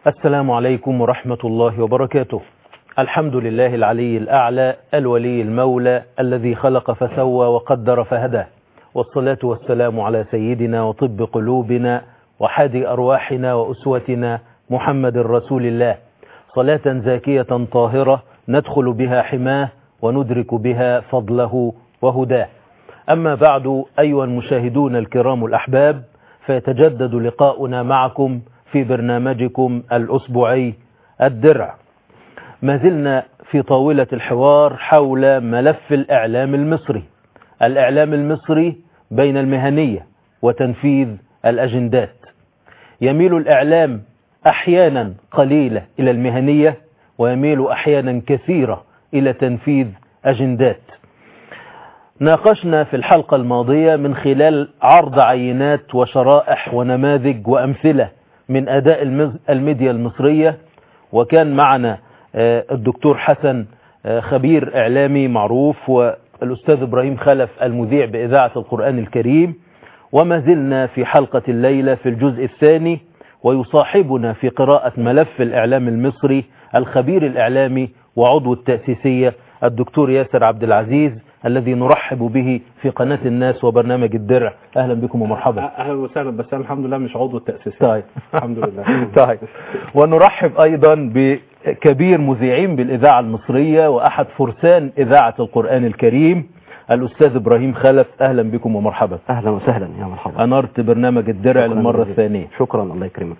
السلام عليكم ورحمة الله وبركاته الحمد لله العلي الأعلى الولي المولى الذي خلق فسوى وقدر فهدى والصلاة والسلام على سيدنا وطب قلوبنا وحادي أرواحنا وأسوتنا محمد رسول الله صلاة زاكية طاهرة ندخل بها حماه وندرك بها فضله وهداه أما بعد أيها المشاهدون الكرام الأحباب فيتجدد لقاؤنا معكم في برنامجكم الأسبوعي الدرع ما زلنا في طاولة الحوار حول ملف الإعلام المصري الإعلام المصري بين المهنية وتنفيذ الأجندات يميل الإعلام أحيانا قليلة إلى المهنية ويميل أحيانا كثيرة إلى تنفيذ أجندات ناقشنا في الحلقة الماضية من خلال عرض عينات وشرائح ونماذج وأمثلة من أداء الميديا المصرية وكان معنا الدكتور حسن خبير إعلامي معروف والأستاذ إبراهيم خلف المذيع بإذاعة القرآن الكريم وما زلنا في حلقة الليلة في الجزء الثاني ويصاحبنا في قراءة ملف الإعلام المصري الخبير الإعلامي وعضو التأسيسية الدكتور ياسر عبد العزيز الذي نرحب به في قناة الناس وبرنامج الدرع أهلا بكم ومرحبا أهلا وسهلا بس أنا الحمد لله مش عضو التأسيسية طيب الحمد لله طيب ونرحب أيضا بكبير مذيعين بالإذاعة المصرية وأحد فرسان إذاعة القرآن الكريم الأستاذ إبراهيم خلف أهلا بكم ومرحبا أهلا وسهلا يا مرحبا أنرت برنامج الدرع للمرة الثانية شكرا الله يكرمك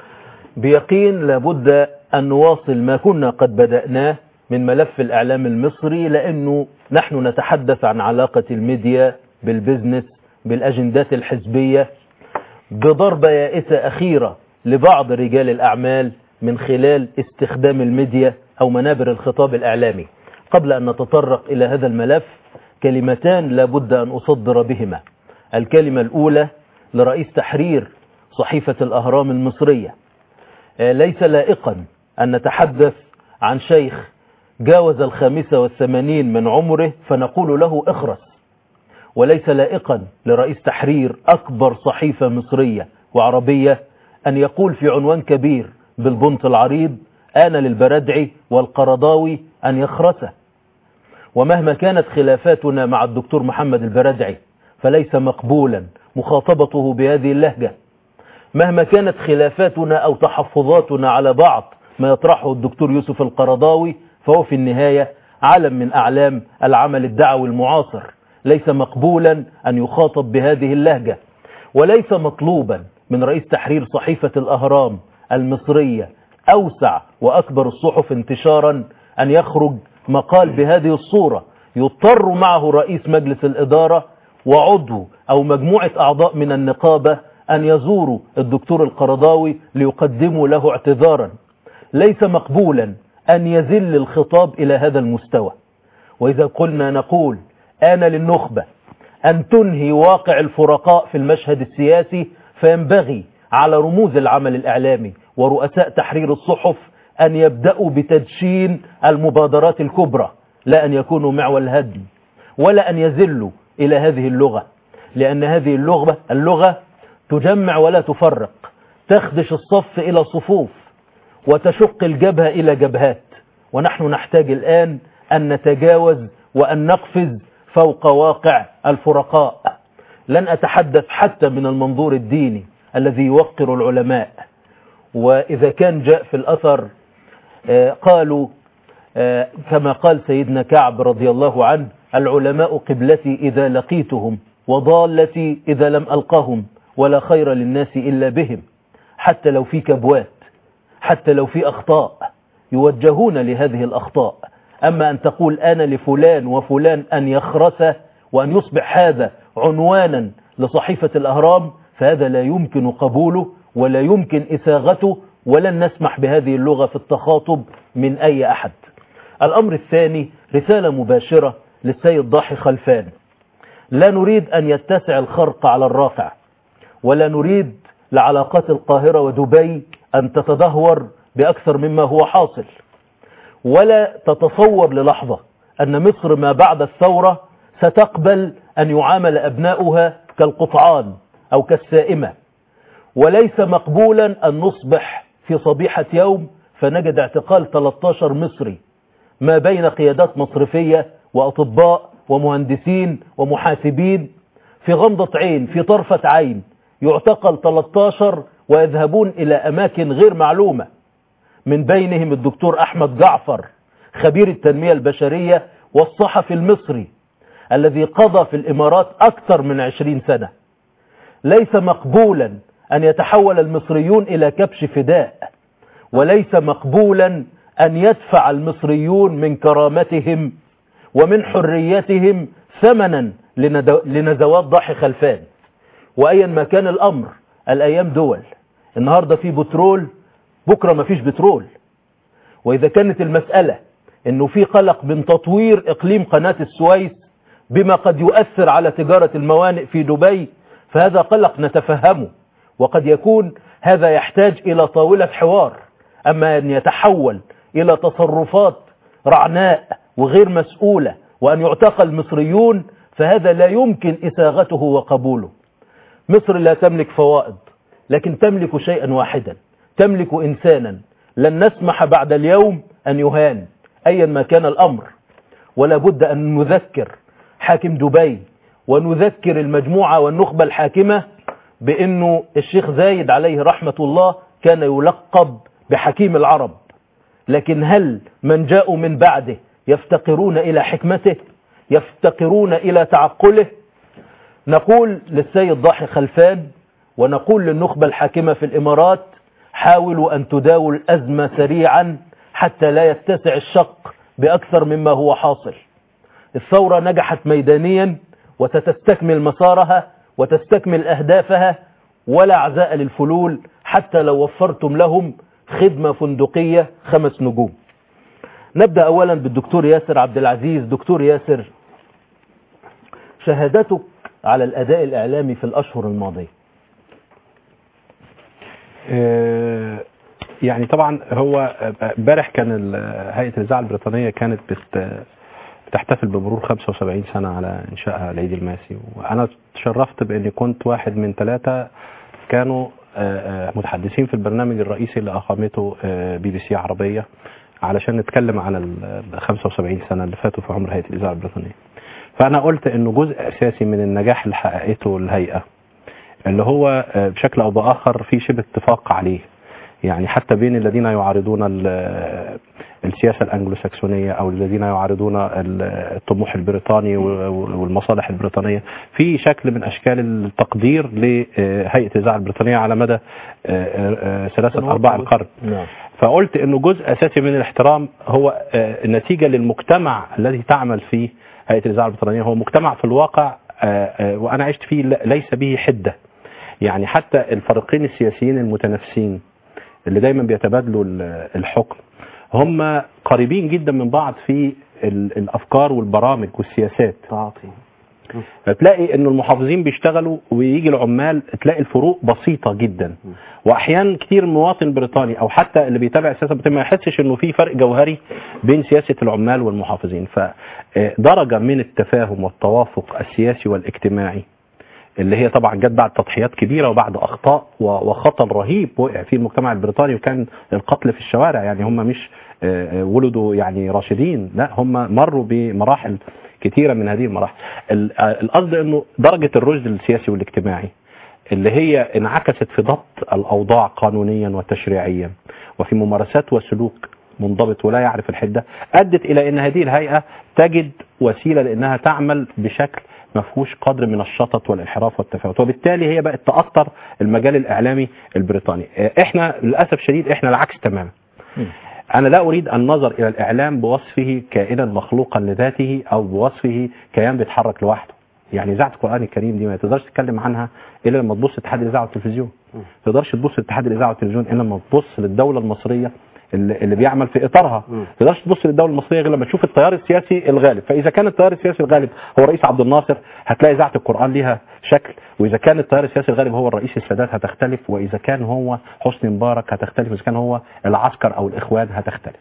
بيقين لابد أن نواصل ما كنا قد بدأناه من ملف الإعلام المصري لأنه نحن نتحدث عن علاقة الميديا بالبزنس بالأجندات الحزبية بضربة يائسة أخيرة لبعض رجال الأعمال من خلال استخدام الميديا أو منابر الخطاب الإعلامي قبل أن نتطرق إلى هذا الملف كلمتان لابد أن أصدر بهما الكلمة الأولى لرئيس تحرير صحيفة الأهرام المصرية ليس لائقا أن نتحدث عن شيخ جاوز الخامسة والثمانين من عمره فنقول له اخرس وليس لائقا لرئيس تحرير أكبر صحيفة مصرية وعربية أن يقول في عنوان كبير بالبنط العريض آن للبردعي والقرضاوي أن يخرسه ومهما كانت خلافاتنا مع الدكتور محمد البردعي فليس مقبولا مخاطبته بهذه اللهجة مهما كانت خلافاتنا أو تحفظاتنا على بعض ما يطرحه الدكتور يوسف القرضاوي فهو في النهاية علم من أعلام العمل الدعوي المعاصر ليس مقبولا أن يخاطب بهذه اللهجة وليس مطلوبا من رئيس تحرير صحيفة الأهرام المصرية أوسع وأكبر الصحف انتشارا أن يخرج مقال بهذه الصورة يضطر معه رئيس مجلس الإدارة وعضو أو مجموعة أعضاء من النقابة أن يزوروا الدكتور القرضاوي ليقدموا له اعتذارا ليس مقبولا أن يزل الخطاب إلى هذا المستوى وإذا قلنا نقول آن للنخبة أن تنهي واقع الفرقاء في المشهد السياسي فينبغي على رموز العمل الإعلامي ورؤساء تحرير الصحف أن يبدأوا بتدشين المبادرات الكبرى لا أن يكونوا معوى الهدم ولا أن يزلوا إلى هذه اللغة لأن هذه اللغة اللغة تجمع ولا تفرق تخدش الصف إلى صفوف وتشق الجبهة إلى جبهات ونحن نحتاج الآن أن نتجاوز وأن نقفز فوق واقع الفرقاء لن أتحدث حتى من المنظور الديني الذي يوقر العلماء وإذا كان جاء في الأثر قالوا كما قال سيدنا كعب رضي الله عنه العلماء قبلتي إذا لقيتهم وضالتي إذا لم ألقهم ولا خير للناس إلا بهم حتى لو في كبوات حتى لو في أخطاء يوجهون لهذه الأخطاء أما أن تقول أنا لفلان وفلان أن يخرس وأن يصبح هذا عنوانا لصحيفة الأهرام فهذا لا يمكن قبوله ولا يمكن إساغته ولن نسمح بهذه اللغة في التخاطب من أي أحد الأمر الثاني رسالة مباشرة للسيد ضاحي خلفان لا نريد أن يتسع الخرق على الرافع ولا نريد لعلاقات القاهرة ودبي أن تتدهور بأكثر مما هو حاصل ولا تتصور للحظة أن مصر ما بعد الثورة ستقبل أن يعامل أبناؤها كالقطعان أو كالسائمة وليس مقبولا أن نصبح في صبيحة يوم فنجد اعتقال 13 مصري ما بين قيادات مصرفية وأطباء ومهندسين ومحاسبين في غمضة عين في طرفة عين يعتقل 13 ويذهبون إلى أماكن غير معلومة من بينهم الدكتور أحمد جعفر خبير التنمية البشرية والصحفي المصري الذي قضى في الإمارات أكثر من عشرين سنة ليس مقبولا أن يتحول المصريون إلى كبش فداء وليس مقبولا أن يدفع المصريون من كرامتهم ومن حريتهم ثمنا لنزوات ضحي خلفان وأيا ما كان الأمر الأيام دول النهاردة في بترول بكرة ما فيش بترول وإذا كانت المسألة أنه في قلق من تطوير إقليم قناة السويس بما قد يؤثر على تجارة الموانئ في دبي فهذا قلق نتفهمه وقد يكون هذا يحتاج إلى طاولة حوار أما أن يتحول إلى تصرفات رعناء وغير مسؤولة وأن يعتقل المصريون فهذا لا يمكن إساغته وقبوله مصر لا تملك فوائد لكن تملك شيئا واحدا تملك إنسانا لن نسمح بعد اليوم أن يهان أيا ما كان الأمر ولا بد أن نذكر حاكم دبي ونذكر المجموعة والنخبة الحاكمة بأنه الشيخ زايد عليه رحمة الله كان يلقب بحكيم العرب لكن هل من جاءوا من بعده يفتقرون إلى حكمته يفتقرون إلى تعقله نقول للسيد ضاحي خلفان ونقول للنخبة الحاكمة في الإمارات حاولوا أن تداولوا الأزمة سريعا حتى لا يتسع الشق بأكثر مما هو حاصل الثورة نجحت ميدانيا وستستكمل مسارها وتستكمل أهدافها ولا عزاء للفلول حتى لو وفرتم لهم خدمة فندقية خمس نجوم نبدأ أولا بالدكتور ياسر عبد العزيز دكتور ياسر شهادتك على الأداء الإعلامي في الأشهر الماضية آه، يعني طبعا هو امبارح كان ال- هيئه الاذاعه البريطانيه كانت بت بتحتفل بمرور 75 سنه على انشائها العيد الماسي وانا تشرفت باني كنت واحد من ثلاثه كانوا آه، آه، متحدثين في البرنامج الرئيسي اللي اقامته آه، بي بي سي عربيه علشان نتكلم عن ال 75 سنه اللي فاتوا في عمر هيئه الاذاعه البريطانيه فانا قلت انه جزء اساسي من النجاح اللي حققته الهيئه اللي هو آه، بشكل او باخر في شبه اتفاق عليه يعني حتى بين الذين يعارضون ال- السياسه الانجلو ساكسونيه او الذين يعارضون ال- الطموح البريطاني والمصالح البريطانيه في شكل من اشكال التقدير لهيئه الاذاعه البريطانيه على مدى آه، آه، ثلاثه ارباع القرن نعم فقلت انه جزء اساسي من الاحترام هو آه، النتيجه للمجتمع الذي تعمل فيه هيئه الاذاعه البريطانيه هو مجتمع في الواقع آه، آه، وانا عشت فيه ل- ليس به حده يعني حتى الفريقين السياسيين المتنافسين اللي دايما بيتبادلوا ال- الحكم هم قريبين جدا من بعض في ال- الافكار والبرامج والسياسات تعاطي فتلاقي ان المحافظين بيشتغلوا ويجي العمال تلاقي الفروق بسيطه جدا واحيانا كتير مواطن بريطاني او حتى اللي بيتابع السياسه البريطانيه ما يحسش انه في فرق جوهري بين سياسه العمال والمحافظين فدرجه من التفاهم والتوافق السياسي والاجتماعي اللي هي طبعا جت بعد تضحيات كبيره وبعد اخطاء و- وخطر رهيب وقع فيه المجتمع البريطاني وكان القتل في الشوارع يعني هم مش آه، آه، ولدوا يعني راشدين لا هم مروا بمراحل كثيره من هذه المراحل ال- آه، القصد انه درجه الرشد السياسي والاجتماعي اللي هي انعكست في ضبط الاوضاع قانونيا وتشريعيا وفي ممارسات وسلوك منضبط ولا يعرف الحده ادت الى ان هذه الهيئه تجد وسيله لانها تعمل بشكل ما فيهوش قدر من الشطط والانحراف والتفاوت وبالتالي هي بقت تاثر المجال الاعلامي البريطاني آه، احنا للاسف شديد احنا العكس تماما أنا لا أريد النظر إلى الإعلام بوصفه كائنا مخلوقا لذاته أو بوصفه كيان بيتحرك لوحده يعني إذاعة القرآن الكريم دي ما تقدرش تتكلم عنها إلا لما تبص اتحاد الإذاعة والتلفزيون ما تقدرش تبص اتحاد الإذاعة والتلفزيون إلا لما تبص للدولة المصرية اللي اللي بيعمل في اطارها ما تقدرش تبص للدوله المصريه غير لما تشوف التيار السياسي الغالب فاذا كان التيار السياسي الغالب هو رئيس عبد الناصر هتلاقي اذاعه القران ليها شكل واذا كان التيار السياسي الغالب هو الرئيس السادات هتختلف واذا كان هو حسني مبارك هتختلف واذا كان هو العسكر او الاخوان هتختلف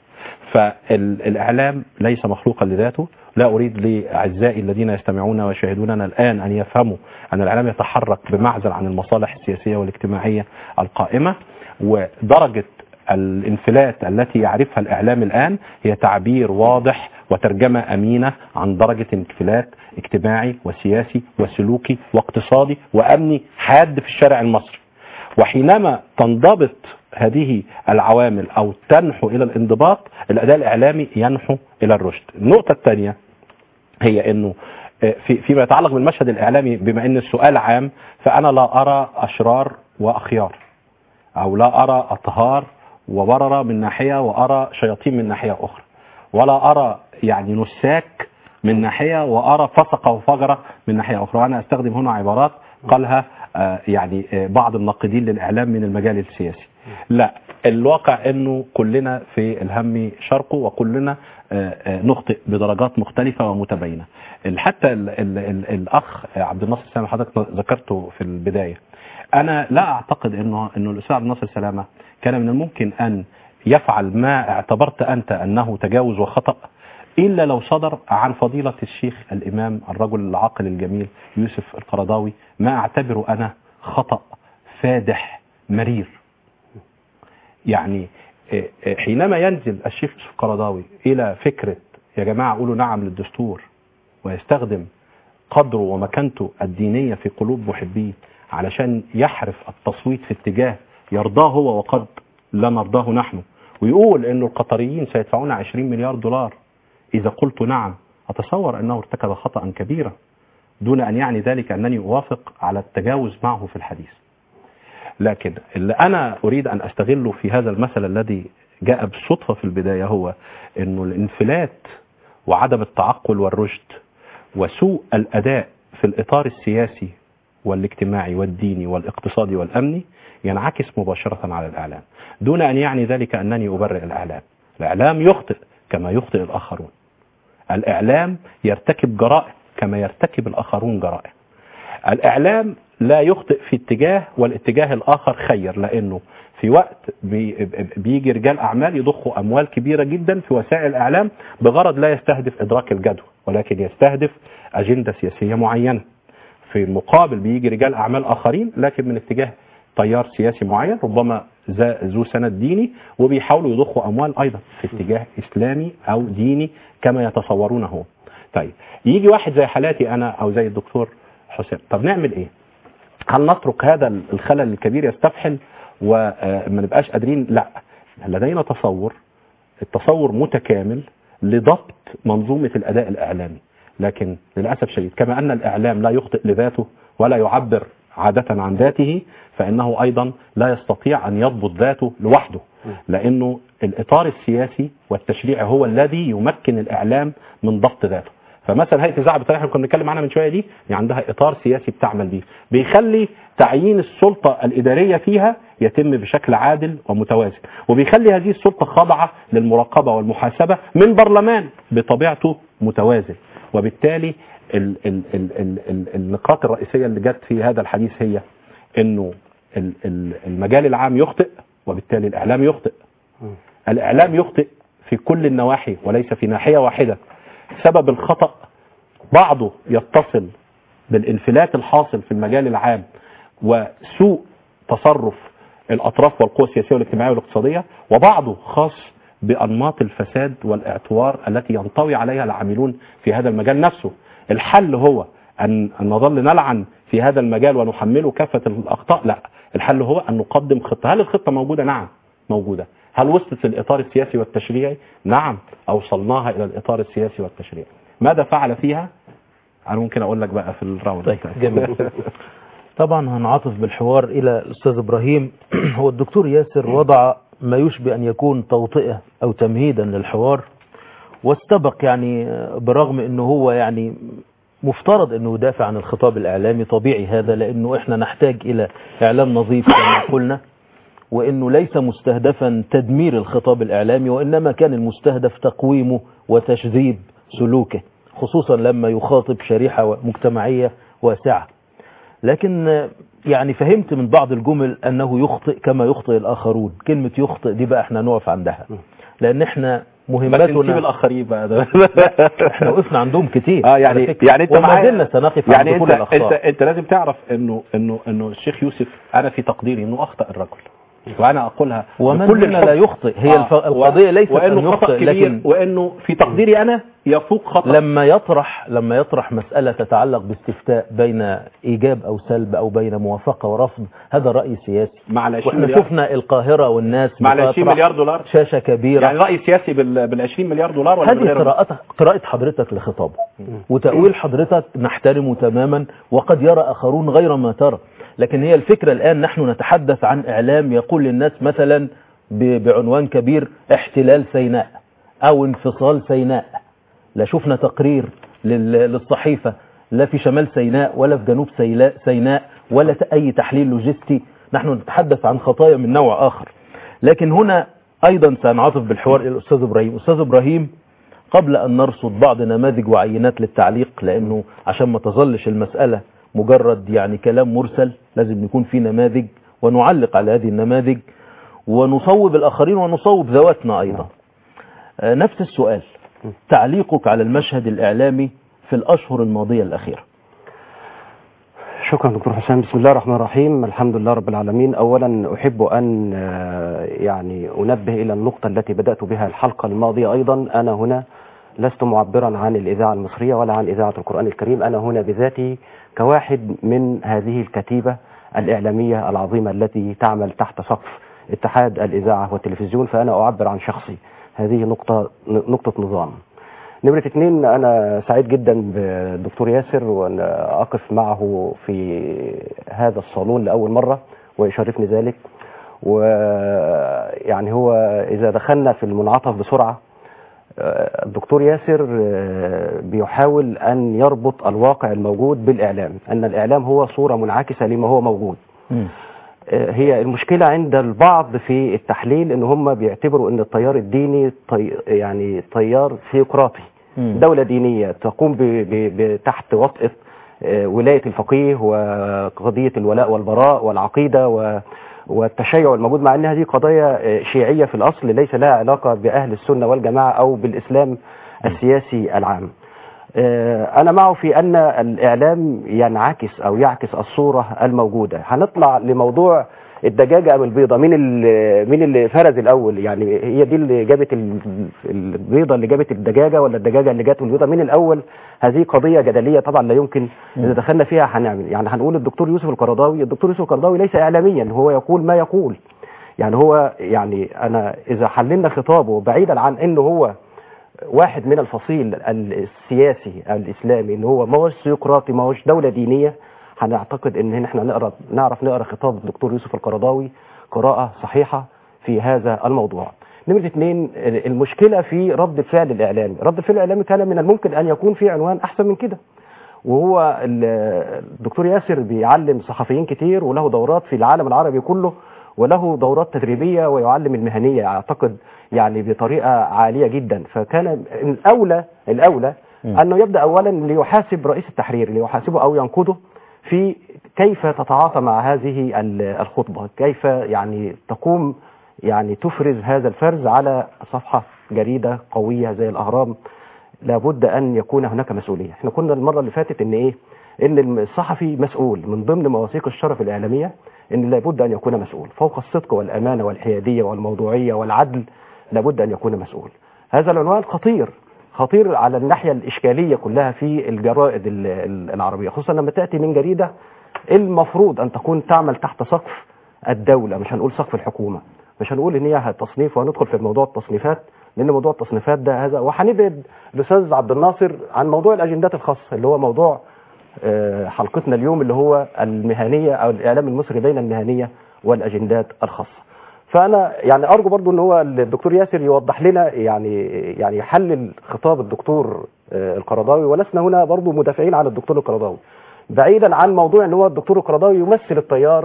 فالاعلام ليس مخلوقا لذاته لا اريد لاعزائي الذين يستمعون ويشاهدوننا الان ان يفهموا ان الاعلام يتحرك بمعزل عن المصالح السياسيه والاجتماعيه القائمه ودرجه الانفلات التي يعرفها الإعلام الآن هي تعبير واضح وترجمة أمينة عن درجة انفلات اجتماعي وسياسي وسلوكي واقتصادي وأمني حاد في الشارع المصري وحينما تنضبط هذه العوامل أو تنحو إلى الانضباط الأداء الإعلامي ينحو إلى الرشد النقطة الثانية هي أنه في فيما يتعلق بالمشهد الإعلامي بما أن السؤال عام فأنا لا أرى أشرار وأخيار أو لا أرى أطهار وبررة من ناحية وأرى شياطين من ناحية أخرى ولا أرى يعني نساك من ناحية وأرى فسقة وفجرة من ناحية أخرى وأنا أستخدم هنا عبارات قالها آه، يعني آه، بعض الناقدين للإعلام من المجال السياسي لا الواقع أنه كلنا في الهم شرقه وكلنا آه، آه، نخطئ بدرجات مختلفة ومتباينة ال- حتى ال ال ال الأخ عبد الناصر سلامة حضرتك ذكرته في البداية أنا لا أعتقد أنه أنه الأستاذ عبد الناصر سلامة كان من الممكن أن يفعل ما اعتبرت أنت أنه تجاوز وخطأ إلا لو صدر عن فضيلة الشيخ الإمام الرجل العاقل الجميل يوسف القرضاوي ما أعتبره أنا خطأ فادح مرير يعني آه، آه، حينما ينزل الشيخ يوسف القرضاوي إلى فكرة يا جماعة قولوا نعم للدستور ويستخدم قدره ومكانته الدينية في قلوب محبيه علشان يحرف التصويت في اتجاه يرضاه هو وقد لا نرضاه نحن ويقول انه القطريين سيدفعون 20 مليار دولار اذا قلت نعم اتصور انه ارتكب خطأ كبيرا دون ان يعني ذلك انني اوافق على التجاوز معه في الحديث لكن اللي انا اريد ان استغله في هذا المثل الذي جاء بالصدفة في البداية هو انه الانفلات وعدم التعقل والرشد وسوء الاداء في الاطار السياسي والاجتماعي والديني والاقتصادي والامني ينعكس مباشرة على الاعلام دون ان يعني ذلك انني ابرئ الاعلام الاعلام يخطئ كما يخطئ الاخرون الاعلام يرتكب جرائم كما يرتكب الاخرون جرائم الاعلام لا يخطئ في اتجاه والاتجاه الاخر خير لانه في وقت بي بيجي رجال اعمال يضخوا اموال كبيره جدا في وسائل الاعلام بغرض لا يستهدف ادراك الجدوى ولكن يستهدف اجنده سياسيه معينه في المقابل بيجي رجال اعمال اخرين لكن من اتجاه تيار سياسي معين ربما ذا- ذو سند ديني وبيحاولوا يضخوا اموال ايضا في اتجاه اسلامي او ديني كما يتصورونه طيب يجي واحد زي حالاتي انا او زي الدكتور حسام طب نعمل ايه هل نترك هذا الخلل الكبير يستفحل وما نبقاش قادرين لا لدينا تصور التصور متكامل لضبط منظومة الأداء الإعلامي لكن للأسف شديد كما أن الإعلام لا يخطئ لذاته ولا يعبر عادة عن ذاته فإنه أيضا لا يستطيع أن يضبط ذاته لوحده لأنه الإطار السياسي والتشريعي هو الذي يمكن الإعلام من ضبط ذاته فمثلا هيئه الاذاعه بالتالي احنا كنا بنتكلم عنها من شويه دي يعني عندها اطار سياسي بتعمل بيه بيخلي تعيين السلطه الاداريه فيها يتم بشكل عادل ومتوازن وبيخلي هذه السلطه خاضعه للمراقبه والمحاسبه من برلمان بطبيعته متوازن وبالتالي ال ال ال ال ال النقاط الرئيسيه اللي جت في هذا الحديث هي انه ال- ال- المجال العام يخطئ وبالتالي الاعلام يخطئ الاعلام يخطئ في كل النواحي وليس في ناحيه واحده سبب الخطأ بعضه يتصل بالانفلات الحاصل في المجال العام وسوء تصرف الأطراف والقوى السياسية والاجتماعية والاقتصادية وبعضه خاص بأنماط الفساد والاعتوار التي ينطوي عليها العاملون في هذا المجال نفسه الحل هو أن أن نظل نلعن في هذا المجال ونحمله كافة الأخطاء لا الحل هو أن نقدم خطة هل الخطة موجودة نعم موجودة هل وصلت للإطار السياسي والتشريعي نعم أوصلناها إلى الإطار السياسي والتشريعي ماذا فعل فيها أنا ممكن أقول لك بقى في الراوند طيب جميل طبعا هنعطف بالحوار إلى الأستاذ إبراهيم هو الدكتور ياسر وضع ما يشبه أن يكون توطئة أو تمهيدا للحوار واستبق يعني برغم أنه هو يعني مفترض أنه يدافع عن الخطاب الإعلامي طبيعي هذا لأنه إحنا نحتاج إلى إعلام نظيف كما قلنا وأنه ليس مستهدفا تدمير الخطاب الإعلامي وإنما كان المستهدف تقويمه وتشذيب سلوكه خصوصا لما يخاطب شريحة مجتمعية واسعة لكن يعني فهمت من بعض الجمل أنه يخطئ كما يخطئ الآخرون كلمة يخطئ دي بقى احنا نقف عندها لأن احنا بس نسيب مهمتنا الآخرين بقى ده احنا وقفنا عندهم كتير اه على يعني فكرة. يعني انت وما معايا- زلنا سنقف يعني عند انت كل انت الأخطاء انت لازم تعرف انه انه انه الشيخ يوسف انا في تقديري انه اخطا الرجل وانا اقولها ومن بكل هنا الحب. لا يخطئ هي الف- القضية ليست وانه أن خطا يخطئ كبير لكن وانه في تقديري انا يفوق خطا لما يطرح لما يطرح مسألة تتعلق باستفتاء بين إيجاب أو سلب أو بين موافقة ورفض هذا رأي سياسي مع ال 20 واحنا مليار شفنا القاهرة والناس مع ال 20 بتطرح مليار دولار شاشة كبيرة يعني راي سياسي بال بال 20 مليار دولار ولا هذه بغيرهم؟ قراءة قراءة حضرتك لخطابه وتأويل حضرتك نحترمه تماما وقد يرى آخرون غير ما ترى لكن هي الفكرة الآن نحن نتحدث عن إعلام يقول للناس مثلا ب- بعنوان كبير احتلال سيناء أو انفصال سيناء لا شفنا تقرير لل- للصحيفة لا في شمال سيناء ولا في جنوب سيلا- سيناء ولا ت- أي تحليل لوجستي نحن نتحدث عن خطايا من نوع آخر لكن هنا أيضا سنعاطف بالحوار إلى الأستاذ إبراهيم أستاذ إبراهيم قبل أن نرصد بعض نماذج وعينات للتعليق لأنه عشان ما تظلش المسألة مجرد يعني كلام مرسل لازم يكون في نماذج ونعلق على هذه النماذج ونصوب الآخرين ونصوب ذواتنا أيضا آه، نفس السؤال تعليقك على المشهد الإعلامي في الأشهر الماضية الأخيرة شكرا دكتور حسام بسم الله الرحمن الرحيم الحمد لله رب العالمين اولا احب ان آه، يعني انبه الى النقطه التي بدات بها الحلقه الماضيه ايضا انا هنا لست معبرا عن الاذاعه المصريه ولا عن اذاعه القران الكريم انا هنا بذاتي كواحد من هذه الكتيبه الاعلاميه العظيمه التي تعمل تحت سقف اتحاد الاذاعه والتلفزيون فانا اعبر عن شخصي هذه نقطه نقطه نظام نمرة اتنين أنا سعيد جدا بالدكتور ياسر وأن أقف معه في هذا الصالون لأول مرة ويشرفني ذلك ويعني هو إذا دخلنا في المنعطف بسرعة آه، الدكتور ياسر آه، بيحاول أن يربط الواقع الموجود بالإعلام أن الإعلام هو صورة منعكسة لما هو موجود آه، هي المشكلة عند البعض في التحليل ان هم بيعتبروا ان التيار الديني طي يعني تيار ثيوقراطي مم. دولة دينية تقوم ب ب ب تحت وطأة آه، ولاية الفقيه وقضية الولاء والبراء والعقيدة و والتشيع الموجود مع ان هذه قضايا آه، شيعية في الاصل ليس لها علاقة باهل السنة والجماعة او بالاسلام السياسي العام آه، أنا معه في أن الإعلام ينعكس أو يعكس الصورة الموجودة هنطلع لموضوع الدجاجة أم البيضة مين اللي مين اللي فرز الأول يعني هي دي اللي جابت ال- البيضة اللي جابت الدجاجة ولا الدجاجة اللي جابت البيضة مين الأول هذه قضية جدلية طبعا لا يمكن إذا دخلنا فيها هنعمل يعني هنقول الدكتور يوسف القرضاوي الدكتور يوسف القرضاوي ليس إعلاميا هو يقول ما يقول يعني هو يعني أنا إذا حللنا خطابه بعيدا عن إنه هو واحد من الفصيل السياسي الاسلامي ان هو ما هوش سيقراطي ما هوش دوله دينيه هنعتقد ان هنا احنا نقرا نعرف نقرا خطاب الدكتور يوسف القرضاوي قراءه صحيحه في هذا الموضوع. نمرة اثنين المشكلة في رد الفعل الإعلامي، رد الفعل الإعلامي كان من الممكن أن يكون في عنوان أحسن من كده. وهو ال- الدكتور ياسر بيعلم صحفيين كتير وله دورات في العالم العربي كله وله دورات تدريبية ويعلم المهنية أعتقد يعني بطريقة عالية جدا فكان الأولى الأولى م. أنه يبدأ أولا ليحاسب رئيس التحرير ليحاسبه أو ينقده في كيف تتعاطى مع هذه ال- الخطبة كيف يعني تقوم يعني تفرز هذا الفرز على صفحة جريدة قوية زي الأهرام لابد ان يكون هناك مسؤوليه احنا كنا المره اللي فاتت ان ايه ان الصحفي مسؤول من ضمن مواثيق الشرف الاعلاميه ان لابد ان يكون مسؤول فوق الصدق والامانه والحياديه والموضوعيه والعدل لابد ان يكون مسؤول هذا العنوان خطير خطير على الناحيه الاشكاليه كلها في الجرائد ال- ال- العربيه خصوصا لما تاتي من جريده المفروض ان تكون تعمل تحت سقف الدوله مش هنقول سقف الحكومه مش هنقول ان هي تصنيف وهندخل في موضوع التصنيفات لان موضوع التصنيفات ده هذا وهنبعد الاستاذ عبد الناصر عن موضوع الاجندات الخاصه اللي هو موضوع آه، حلقتنا اليوم اللي هو المهنيه او الاعلام المصري بين المهنيه والاجندات الخاصه. فانا يعني ارجو برضو ان هو الدكتور ياسر يوضح لنا يعني يعني يحلل خطاب الدكتور آه، القرضاوي ولسنا هنا برضو مدافعين عن الدكتور القرضاوي. بعيدا عن موضوع ان هو الدكتور القرضاوي يمثل التيار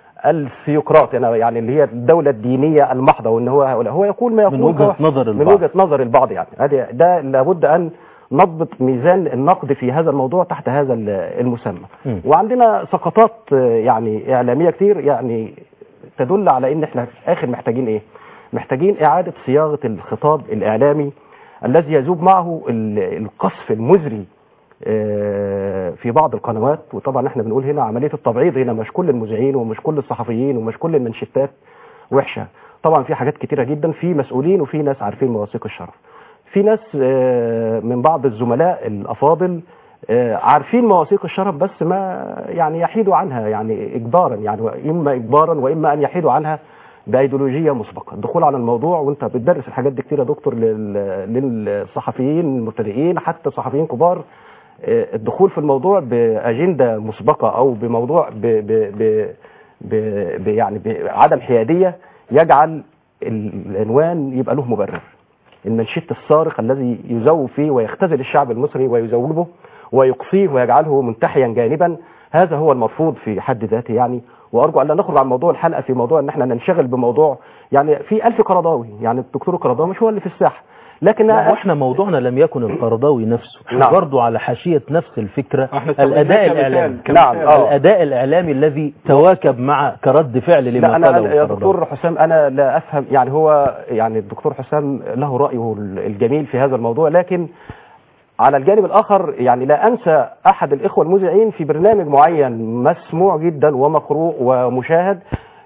الثيوقراطي انا يعني اللي هي الدوله الدينيه المحضه وان هو هؤلاء هو يقول ما يقول من وجهة هو- نظر من البعض. وجهه نظر البعض يعني هذه ده لابد ان نضبط ميزان النقد في هذا الموضوع تحت هذا ال- المسمى مم. وعندنا سقطات آه، يعني اعلاميه كتير يعني تدل على ان احنا في اخر محتاجين ايه محتاجين اعاده صياغه الخطاب الاعلامي الذي يذوب معه ال- القصف المزري آه، في بعض القنوات وطبعا احنا بنقول هنا عمليه التبعيض هنا مش كل المذيعين ومش كل الصحفيين ومش كل المنشتات وحشه طبعا في حاجات كتيره جدا في مسؤولين وفي ناس عارفين مواثيق الشرف في ناس آه، من بعض الزملاء الافاضل آه، عارفين مواثيق الشرف بس ما يعني يحيدوا عنها يعني اجبارا يعني اما اجبارا واما ان يحيدوا عنها بايديولوجيه مسبقه الدخول على الموضوع وانت بتدرس الحاجات دي كتير يا دكتور لل- للصحفيين المبتدئين حتى صحفيين كبار آه، الدخول في الموضوع باجنده مسبقه او بموضوع ب ب ب ب ب يعني بعدم حياديه يجعل العنوان يبقى له مبرر المنشط الصارخ الذي يزوب فيه ويختزل الشعب المصري ويزوبه ويقصيه ويجعله منتحيا جانبا هذا هو المرفوض في حد ذاته يعني وارجو ان لا نخرج عن موضوع الحلقه في موضوع ان احنا ننشغل بموضوع يعني في ألف قرضاوي يعني الدكتور القرضاوي مش هو اللي في الساحه لكن لا واحنا موضوعنا لم يكن القرضاوي نفسه احنا نعم. برضه على حاشية نفس الفكرة احنا استخدمناه الأداء كمثال- الإعلامي كمثال. نعم، آه. الأداء الإعلامي الذي تواكب مع كرد فعل لما لا انا قاله يا القرضاوي دكتور حسام انا لا افهم يعني هو يعني الدكتور حسام له رايه الجميل في هذا الموضوع لكن على الجانب الاخر يعني لا انسى احد الاخوه المذيعين في برنامج معين مسموع جدا ومقروء ومشاهد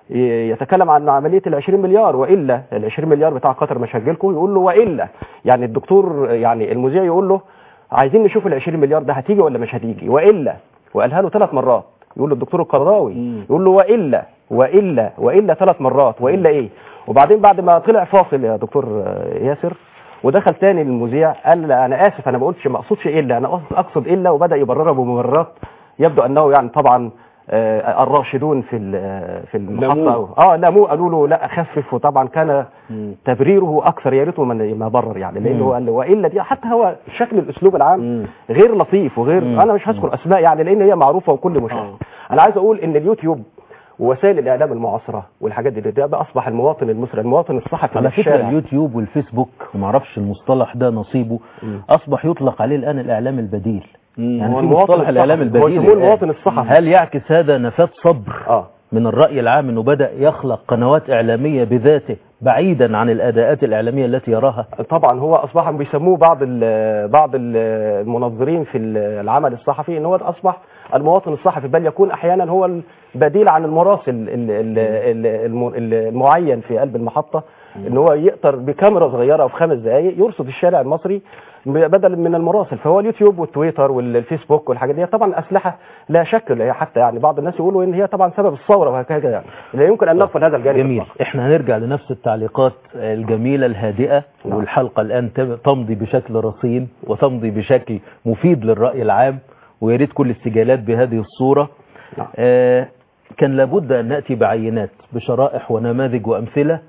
ي- يتكلم عن عمليه ال 20 مليار والا ال 20 مليار بتاع قطر مش هتجيلكم يقول له والا يعني الدكتور يعني المذيع يقول له عايزين نشوف ال 20 مليار ده هتيجي ولا مش هتيجي والا وقالها له ثلاث مرات يقول له الدكتور القرضاوي يقول له والا والا والا ثلاث مرات والا ايه وبعدين بعد ما طلع فاصل يا دكتور آه، ياسر ودخل تاني المذيع قال لا انا اسف انا ما قلتش ما اقصدش الا انا أقصد- اقصد الا وبدا يبررها بمبررات يبدو انه يعني طبعا آه، الراشدون في ال- في المحطه لاموه. اه لاموه قالوا له لا اخفف وطبعا كان تبريره اكثر يا ريته من ما برر يعني لانه مم. قال له والا دي حتى هو شكل الاسلوب العام مم. غير لطيف وغير مم. انا مش هذكر اسماء يعني لان هي معروفه وكل مشاهد آه. انا عايز اقول ان اليوتيوب ووسائل الاعلام المعاصره والحاجات دي ده بقى اصبح المواطن المصري المواطن الصحفي على اللي في فكرة الشارع. اليوتيوب والفيسبوك ما اعرفش المصطلح ده نصيبه مم. أصبح يطلق عليه الآن الإعلام البديل يعني هو في المواطن مصطلح الإعلام الصحفي. هو البديل يسموه الآن. المواطن الصحفي. هل يعكس هذا نفاذ صبر اه من الرأي العام أنه بدأ يخلق قنوات إعلامية بذاته بعيدا عن الأداءات الإعلامية التي يراها طبعا هو اصبح بيسموه بعض ال بعض ال المنظرين في العمل الصحفي ان هو اصبح المواطن الصحفي بل يكون احيانا هو البديل عن المراسل ال- ال- ال- الم- المعين في قلب المحطه ان هو يقدر بكاميرا صغيره في خمس دقائق يرصد الشارع المصري بدلا من المراسل فهو اليوتيوب والتويتر والفيسبوك والحاجات دي طبعا اسلحه لا شك هي حتى يعني بعض الناس يقولوا ان هي طبعا سبب الثوره وهكذا يعني لا يمكن ان نغفل هذا الجانب جميل إطلاقاً. احنا هنرجع لنفس التعليقات الجميلة الهادئة نعم. والحلقة الآن تم- تمضي بشكل رصين وتمضي بشكل مفيد للرأي العام ويا ريت كل السجالات بهذه الصورة نعم. آه كان لابد أن نأتي بعينات بشرائح ونماذج وأمثلة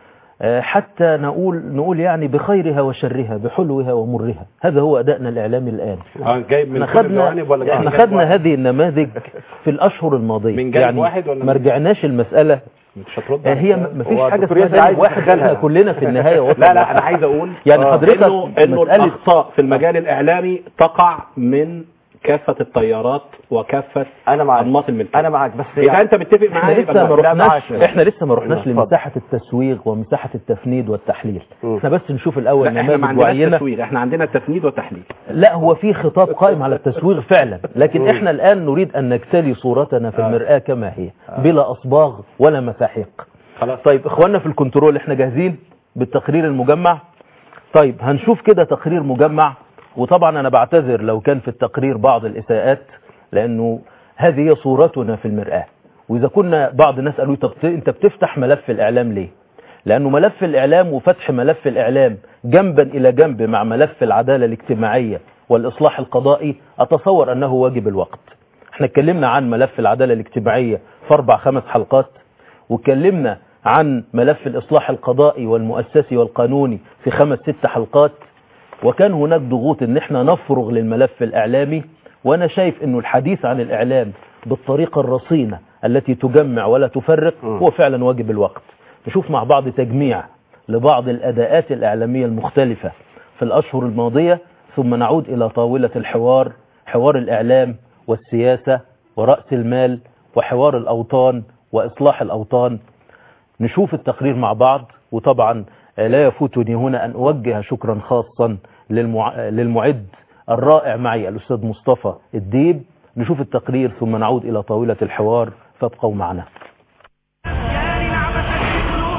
آه حتى نقول نقول يعني بخيرها وشرها بحلوها ومرها هذا هو أدائنا الإعلامي الآن آه، جايب من احنا كل الجوانب ولا خدنا جايب احنا من جانب خدنا واحد؟ هذه النماذج في الاشهر الماضيه من جانب يعني واحد ولا ما من- رجعناش المساله مش هترد آه، على هي الكلام؟ ما فيش هو حاجه الدكتور اسمها ياسر عايز جانب واحد يدخلها. احنا كلنا في النهايه وصل لا لا انا عايز اقول يعني آه، حضرتك انه انه مسألة- الاخطاء في المجال الاعلامي تقع من كافه التيارات وكافه انا معاك انماط الملكيه انا معاك بس اذا انت متفق احنا معايا لسه يبقى ما لا، رحناش معاك. احنا لسه ما رحناش اتفضل. لمساحه التسويغ ومساحه التفنيد والتحليل مم. احنا بس نشوف الاول لا احنا ما نماذج عندناش معينه تسويق احنا عندنا تفنيد وتحليل لا هو في خطاب قائم على التسويغ فعلا لكن احنا الان نريد ان نجتلي صورتنا في آه. المرآة كما هي بلا اصباغ ولا مساحيق خلاص طيب اخواننا في الكنترول احنا جاهزين بالتقرير المجمع طيب هنشوف كده تقرير مجمع وطبعا انا بعتذر لو كان في التقرير بعض الاساءات لانه هذه هي صورتنا في المرآة واذا كنا بعض الناس قالوا لي طب انت بتفتح ملف الاعلام ليه لانه ملف الاعلام وفتح ملف الاعلام جنبا الى جنب مع ملف العدالة الاجتماعية والاصلاح القضائي اتصور انه واجب الوقت احنا اتكلمنا عن ملف العدالة الاجتماعية في اربع خمس حلقات واتكلمنا عن ملف الإصلاح القضائي والمؤسسي والقانوني في خمس ست حلقات وكان هناك ضغوط ان احنا نفرغ للملف الإعلامي وأنا شايف أنه الحديث عن الإعلام بالطريقة الرصينة التي تجمع ولا تفرق هو فعلا واجب الوقت نشوف مع بعض تجميع لبعض الأداءات الإعلامية المختلفة في الأشهر الماضية ثم نعود إلى طاولة الحوار حوار الإعلام والسياسة ورأس المال وحوار الأوطان وإصلاح الأوطان نشوف التقرير مع بعض وطبعا لا يفوتني هنا أن أوجه شكرا خاصا للمع... للمعد الرائع معي الأستاذ مصطفى الديب نشوف التقرير ثم نعود إلى طاولة الحوار فابقوا معنا يا للعبثة في قلوب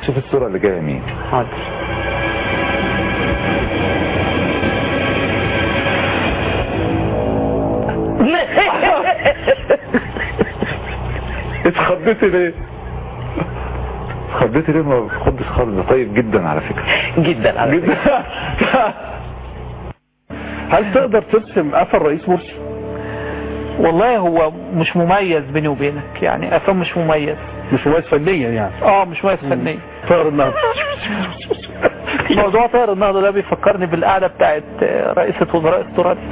شوف الصورة اللي جاية مين حاضر اتخضيتي ليه اتخضيتي ليه ما بتخضش خالص ده طيب جدا على فكرة جدا على جدا هل تقدر ترسم قفا الرئيس مرسي؟ والله هو مش مميز بيني وبينك يعني افلام مش مميز مش مميز فنيا يعني اه مش مميز فنيا طائر النهضة موضوع طائر النهضه ده بيفكرني بالقعده بتاعت رئيسة وزراء استراليا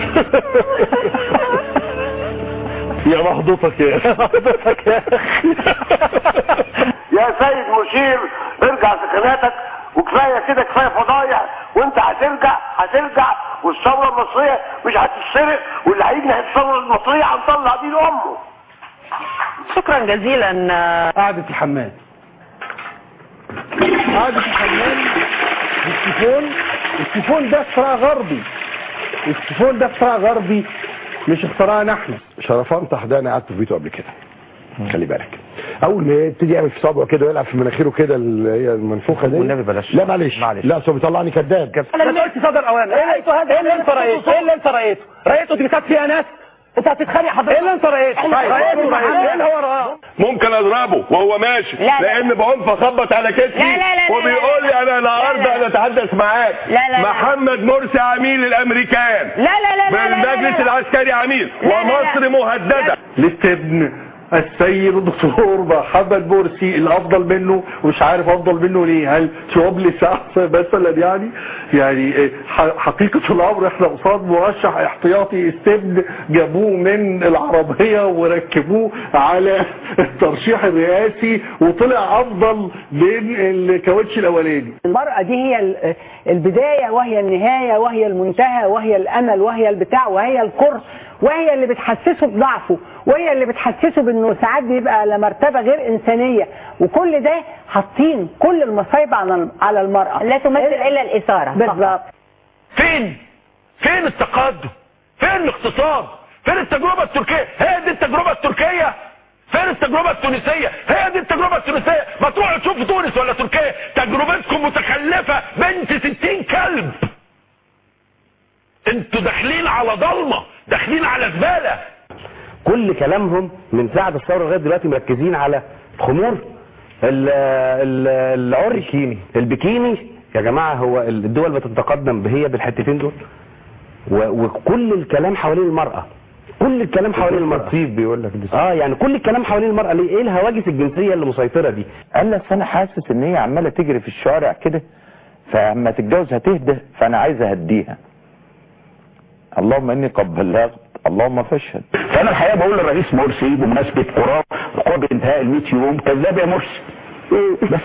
يا محظوظك يا محظوظك يا يا سيد مشير ارجع سكناتك وكفايه كده كفايه فضايح وانت هترجع هترجع والثوره المصريه مش هتتسرق واللي هيجنح الثوره المصريه هنطلع دين امه شكرا جزيلا قعدة الحمام قعدة الحمام التليفون التليفون ده اختراع غربي التليفون ده اختراع غربي مش اختراعنا احنا شرفان تحداني قعدت في بيته قبل كده خلي بالك اول ما يبتدي يعمل في صابعه كده ويلعب في مناخيره كده اللي هي المنفوخه دي والنبي بلاش. لا معلش معلش. لا أصل هو بيطلعني كذاب انا اللي قلت صدر اوامر ايه اللي ايه اللي انت رأيته ايه اللي انت رأيته رأيته دي كانت فيها ناس انت هتتخانق حضرتك ايه اللي انت رأيته رأيته رأيته ايه اللي هو رأيه ممكن اضربه وهو ماشي لا، لا. لان بعنف اخبط على كتفي لا، لا، لا، لا، وبيقول لي انا لا ارضى ان اتحدث معاك لا، لا، لا. محمد مرسي عميل الامريكان لا لا لا لا لا لا بالمجلس لا. العسكري عميل لا، لا، لا. ومصر مهدده للابن السيد الدكتور محمد مرسي الافضل منه ومش عارف افضل منه ليه هل شوبلي احسن مثلا يعني يعني إيه، ح- حقيقه الامر احنا قصاد مرشح احتياطي استبن جابوه من العربيه وركبوه على الترشيح الرئاسي وطلع افضل من الكاوتش الاولاني المرأة دي هي ال- البداية وهي النهاية وهي المنتهى وهي الأمل وهي البتاع وهي الكره وهي اللي بتحسسه بضعفه وهي اللي بتحسسه بأنه ساعات بيبقى على مرتبة غير إنسانية وكل ده حاطين كل المصايب على على المرأة لا تمثل الا الاثاره بالظبط فين فين التقدم فين الاقتصاد فين التجربه التركيه هي دي التجربه التركيه فين التجربه التونسيه هي دي التجربه التونسيه ما تروحوا تشوفوا تونس ولا تركيا تجربتكم متخلفه بنت ستين كلب انتوا داخلين على ضلمه داخلين على زباله كل كلامهم من ساعة الثورة لغاية دلوقتي مركزين على الخمور ال- ال- العري البكيني البكيني يا جماعة هو الدول بتتقدم هي بالحتتين دول و- وكل الكلام حوالين المرأة كل الكلام حوالين المرأة طيب بيقول لك دي اه يعني كل الكلام حوالين المرأة ليه ايه الهواجس الجنسية اللي مسيطرة دي قال لك انا حاسس ان هي عماله تجري في الشارع كده فاما تتجوز هتهدى فانا عايز اهديها اللهم اني قد بلغت اللهم فاشهد فانا الحقيقه بقول للرئيس مرسي بمناسبه قراب قرب انتهاء ال 100 يوم كذاب يا مرسي بس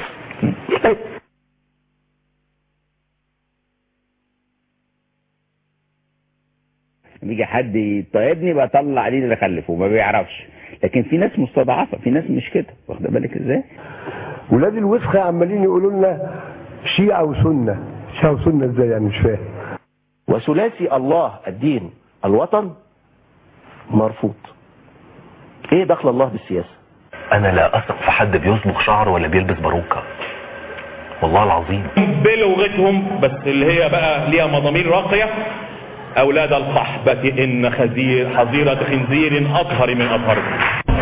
بيجي حد يطيبني بطلع عليه اللي خلفه ما بيعرفش لكن في ناس مستضعفه في ناس مش كده واخد بالك ازاي ولاد الوسخة عمالين يقولوا لنا شيعة وسنة شيعة وسنة ازاي يعني مش فاهم وثلاثي الله الدين الوطن مرفوض ايه دخل الله بالسياسة انا لا اثق في حد بيصبغ شعره ولا بيلبس باروكه والله العظيم بلغتهم بس اللي هي بقى ليها مضامير راقية أولاد القحبة إن خزير حظيرة خنزير أطهر من أطهركم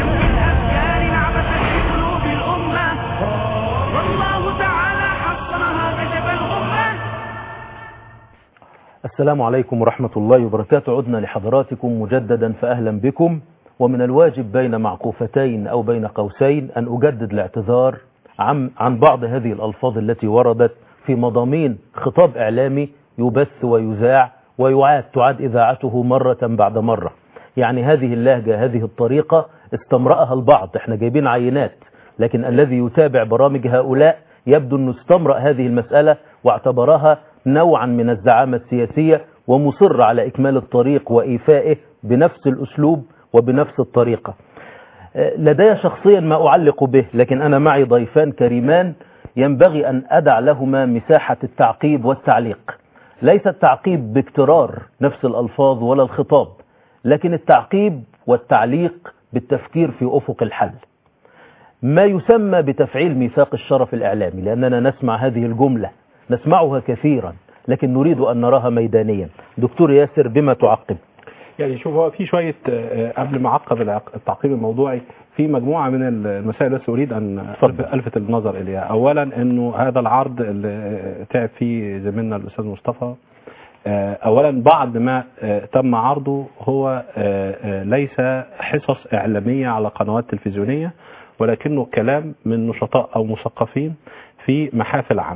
السلام عليكم ورحمة الله وبركاته عدنا لحضراتكم مجددا فأهلا بكم ومن الواجب بين معقوفتين أو بين قوسين أن أجدد الاعتذار عن, عن بعض هذه الألفاظ التي وردت في مضامين خطاب إعلامي يبث ويذاع ويعاد تعاد إذاعته مرة بعد مرة يعني هذه اللهجة هذه الطريقة استمرأها البعض احنا جايبين عينات لكن الذي يتابع برامج هؤلاء يبدو أنه استمرأ هذه المسألة واعتبرها نوعا من الزعامة السياسية ومصر على إكمال الطريق وإيفائه بنفس الأسلوب وبنفس الطريقة لدي شخصيا ما أعلق به لكن أنا معي ضيفان كريمان ينبغي أن أدع لهما مساحة التعقيب والتعليق ليس التعقيب باكترار نفس الألفاظ ولا الخطاب لكن التعقيب والتعليق بالتفكير في أفق الحل ما يسمى بتفعيل ميثاق الشرف الإعلامي لأننا نسمع هذه الجملة نسمعها كثيرا لكن نريد أن نراها ميدانيا دكتور ياسر بما تعقب يعني شوف هو في شويه آه، قبل ما اعقب العق- التعقيب الموضوعي في مجموعه من المسائل التي اريد ان ألف- الفت النظر اليها اولا انه هذا العرض اللي تعب فيه زميلنا الاستاذ مصطفى آه، اولا بعد ما آه، تم عرضه هو آه، آه، ليس حصص اعلاميه على قنوات تلفزيونيه ولكنه كلام من نشطاء او مثقفين في محافل عامه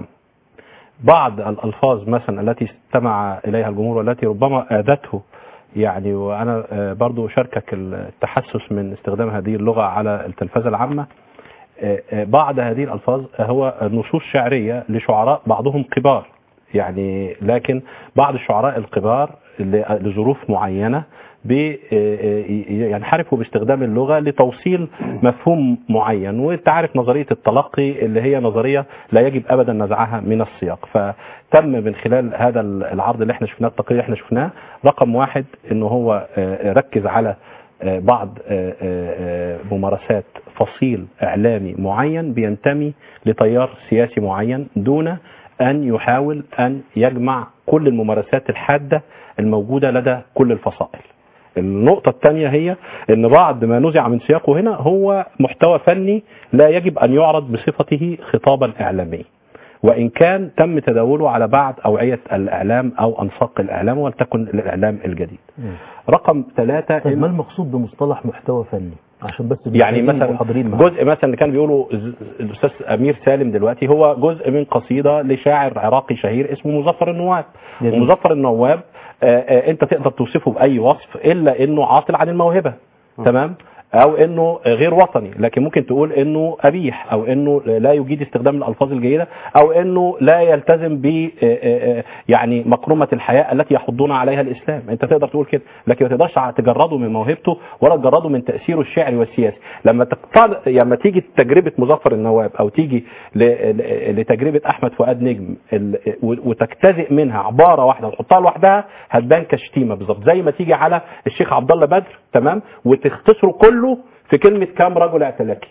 بعض الألفاظ مثلا التي استمع إليها الجمهور والتي ربما آذته يعني وأنا آه، برضو شاركك التحسس من استخدام هذه اللغة على التلفزة العامة آه، آه، بعض هذه الألفاظ هو نصوص شعرية لشعراء بعضهم كبار يعني لكن بعض الشعراء الكبار ل- لظروف معينة بي- ينحرفوا باستخدام اللغة لتوصيل مفهوم معين وانت عارف نظرية التلقي اللي هي نظرية لا يجب أبدا نزعها من السياق فتم من خلال هذا العرض اللي احنا شفناه التقرير اللي احنا شفناه رقم واحد انه هو آه، ركز على آه، بعض آه، آه، ممارسات فصيل إعلامي معين بينتمي لتيار سياسي معين دون أن يحاول أن يجمع كل الممارسات الحادة الموجودة لدى كل الفصائل النقطة الثانية هي أن بعض ما نزع من سياقه هنا هو محتوى فني لا يجب أن يعرض بصفته خطابا إعلاميا وإن كان تم تداوله على بعض أوعية الإعلام أو أنساق الإعلام ولتكن الإعلام الجديد رقم ثلاثة طيب ما المقصود بمصطلح محتوى فني عشان بس يعني المشاهدين مثلا المحاضرين معانا. جزء مثلا اللي كان بيقوله ز- الاستاذ امير سالم دلوقتي هو جزء من قصيده لشاعر عراقي شهير اسمه مظفر النواب جميل. ومظفر النواب آه، آه، انت تقدر توصفه باي وصف الا انه عاطل عن الموهبه تمام او انه غير وطني لكن ممكن تقول انه قبيح او انه لا يجيد استخدام الالفاظ الجيده او انه لا يلتزم ب آه، آه، يعني مقرمه الحياه التي يحضون عليها الاسلام انت تقدر تقول كده لكن ما تقدرش تجرده من موهبته ولا تجرده من تاثيره الشعري والسياسي لما تقتل لما تيجي تجربه مظفر النواب او تيجي ل... ل- لتجربه احمد فؤاد نجم ال... و- وتجتزئ منها عباره واحده وتحطها لوحدها هتبان كشتيمه بالظبط زي ما تيجي على الشيخ عبد الله بدر تمام وتختصره كله في كلمه كام رجل اعتلاكي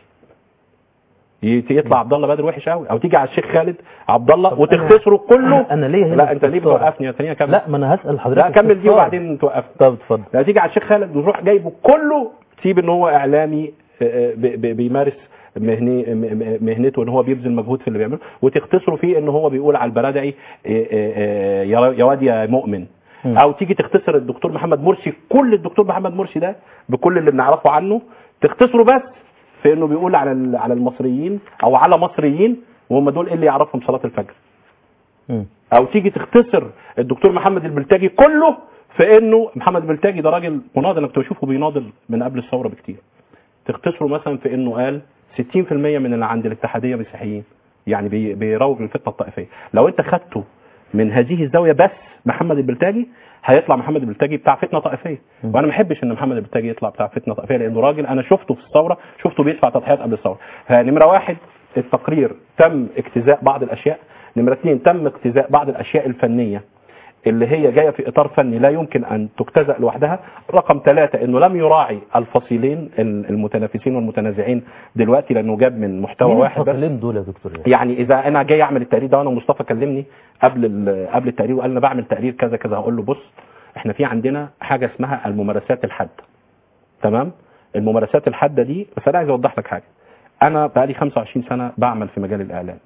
يت- يطلع عبد الله بدر وحش قوي او تيجي على الشيخ خالد عبد الله وتختصره كله انا ليه هنا لا انت ليه استفسار؟ بتوقفني خليني اكمل لا ما انا هسال حضرتك لا كمل دي استفسار. وبعدين توقفني طب اتفضل لا تيجي على الشيخ خالد وتروح جايبه كله تسيب ان هو اعلامي آه، ب- ب- بيمارس مهني م- م- مهنته ان هو بيبذل مجهود في اللي بيعمله وتختصره فيه ان هو بيقول على البرادعي آه، آه، آه، يا يا واد يا مؤمن مم. او تيجي تختصر الدكتور محمد مرسي كل الدكتور محمد مرسي ده بكل اللي بنعرفه عنه تختصره بس في انه بيقول على ال- على المصريين او على مصريين وهم دول اللي يعرفهم صلاه الفجر مم. او تيجي تختصر الدكتور محمد البلتاجي كله في انه محمد البلتاجي ده راجل مناضل انا كنت بشوفه بيناضل من قبل الثوره بكتير تختصره مثلا في انه قال 60% من اللي عند الاتحاديه مسيحيين يعني بي- بيروج للفتنه الطائفيه لو انت خدته من هذه الزاويه بس محمد البلتاجي هيطلع محمد البلتاجي بتاع فتنه طائفيه وانا ما احبش ان محمد البلتاجي يطلع بتاع فتنه طائفيه لانه راجل انا شفته في الثوره شفته بيدفع تضحيات قبل الثوره فنمره واحد التقرير تم اجتزاء بعض الاشياء نمره اثنين تم اجتزاء بعض الاشياء الفنيه اللي هي جايه في اطار فني لا يمكن ان تجتزأ لوحدها رقم ثلاثة انه لم يراعي الفصيلين المتنافسين والمتنازعين دلوقتي لانه جاب من محتوى مين واحد بس الفصيلين دول يا دكتور ياسر؟ يعني اذا انا جاي اعمل التقرير ده وانا مصطفى كلمني قبل ال- قبل التقرير وقال انا بعمل تقرير كذا كذا هقول له بص احنا في عندنا حاجه اسمها الممارسات الحاده تمام الممارسات الحاده دي بس انا عايز اوضح لك حاجه انا بقالي 25 سنه بعمل في مجال الاعلام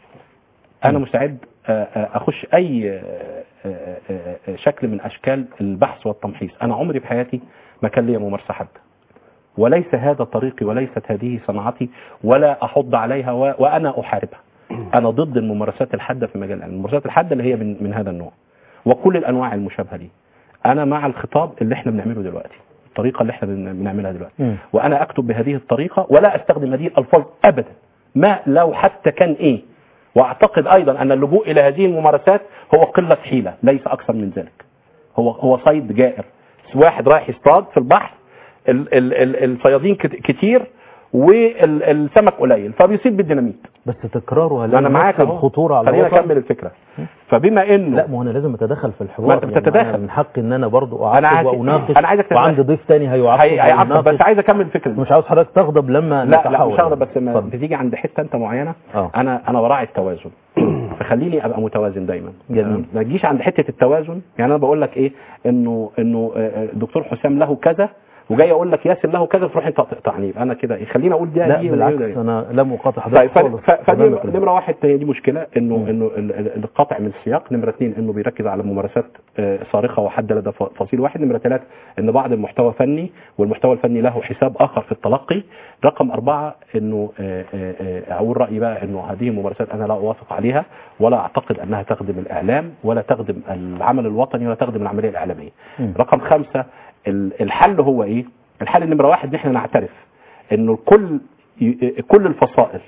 انا مستعد آه، آه، اخش اي آه، آه، آه، آه، شكل من اشكال البحث والتمحيص انا عمري في حياتي ما كان ليا ممارسه حاده وليس هذا طريقي وليست هذه صنعتي ولا احض عليها و... وانا احاربها انا ضد الممارسات الحاده في مجال العلم الممارسات الحاده اللي هي من, من هذا النوع وكل الانواع المشابهه ليه انا مع الخطاب اللي احنا بنعمله دلوقتي الطريقه اللي احنا بن- بنعملها دلوقتي مم. وانا اكتب بهذه الطريقه ولا استخدم هذه الالفاظ ابدا ما لو حتى كان ايه واعتقد ايضا ان اللجوء الى هذه الممارسات هو قله حيله ليس اكثر من ذلك هو هو صيد جائر واحد رايح يصطاد في البحر ال- ال- ال- الصيادين كت- كتير والسمك قليل فبيصيب بالديناميت بس تكراره ما انا معاك اهو الخطوره على خلينا الوطن اكمل الفكره فبما انه لا ما هو انا لازم اتدخل في الحوار ما أنت يعني بتتدخل. أنا من حقي ان انا برضو أنا اعقب عايز- واناقش أنا عايزك تتدخل. وعندي ضيف تاني هيعقب هي- هيعقب ويناقش. بس عايز اكمل الفكره دي مش عاوز حضرتك تغضب لما لا لا نتحاور مش هغضب يعني. بس ما اتفضل. بتيجي عند حته انت معينه اه انا انا براعي التوازن فخليني ابقى متوازن دايما جميل. ما تجيش عند حته التوازن يعني انا بقول لك ايه انه انه آه، آه، الدكتور حسام له كذا وجاي اقول لك ياسر له كذا تروح انت تقطعني يبقى انا كده إيه؟ خليني اقول ده لا دي بالعكس ودي ودي. انا لم اقاطع طيب حضرتك ف- خالص ف- فدي تمام كده. نمره واحد هي دي مشكله انه انه ال- ال- القطع من السياق نمره اثنين انه بيركز على ممارسات آه، صارخه وحد لدى ف- فصيل واحد نمره ثلاثه ان بعض المحتوى فني والمحتوى الفني له حساب اخر في التلقي رقم اربعه انه آه، آه، آه، اقول رايي بقى انه هذه الممارسات انا لا اوافق عليها ولا اعتقد انها تخدم الاعلام ولا تخدم العمل الوطني ولا تخدم العمليه الاعلاميه مم. رقم خمسة ال- الحل هو ايه الحل نمرة واحد ان احنا نعترف انه الكل ي- كل الفصائل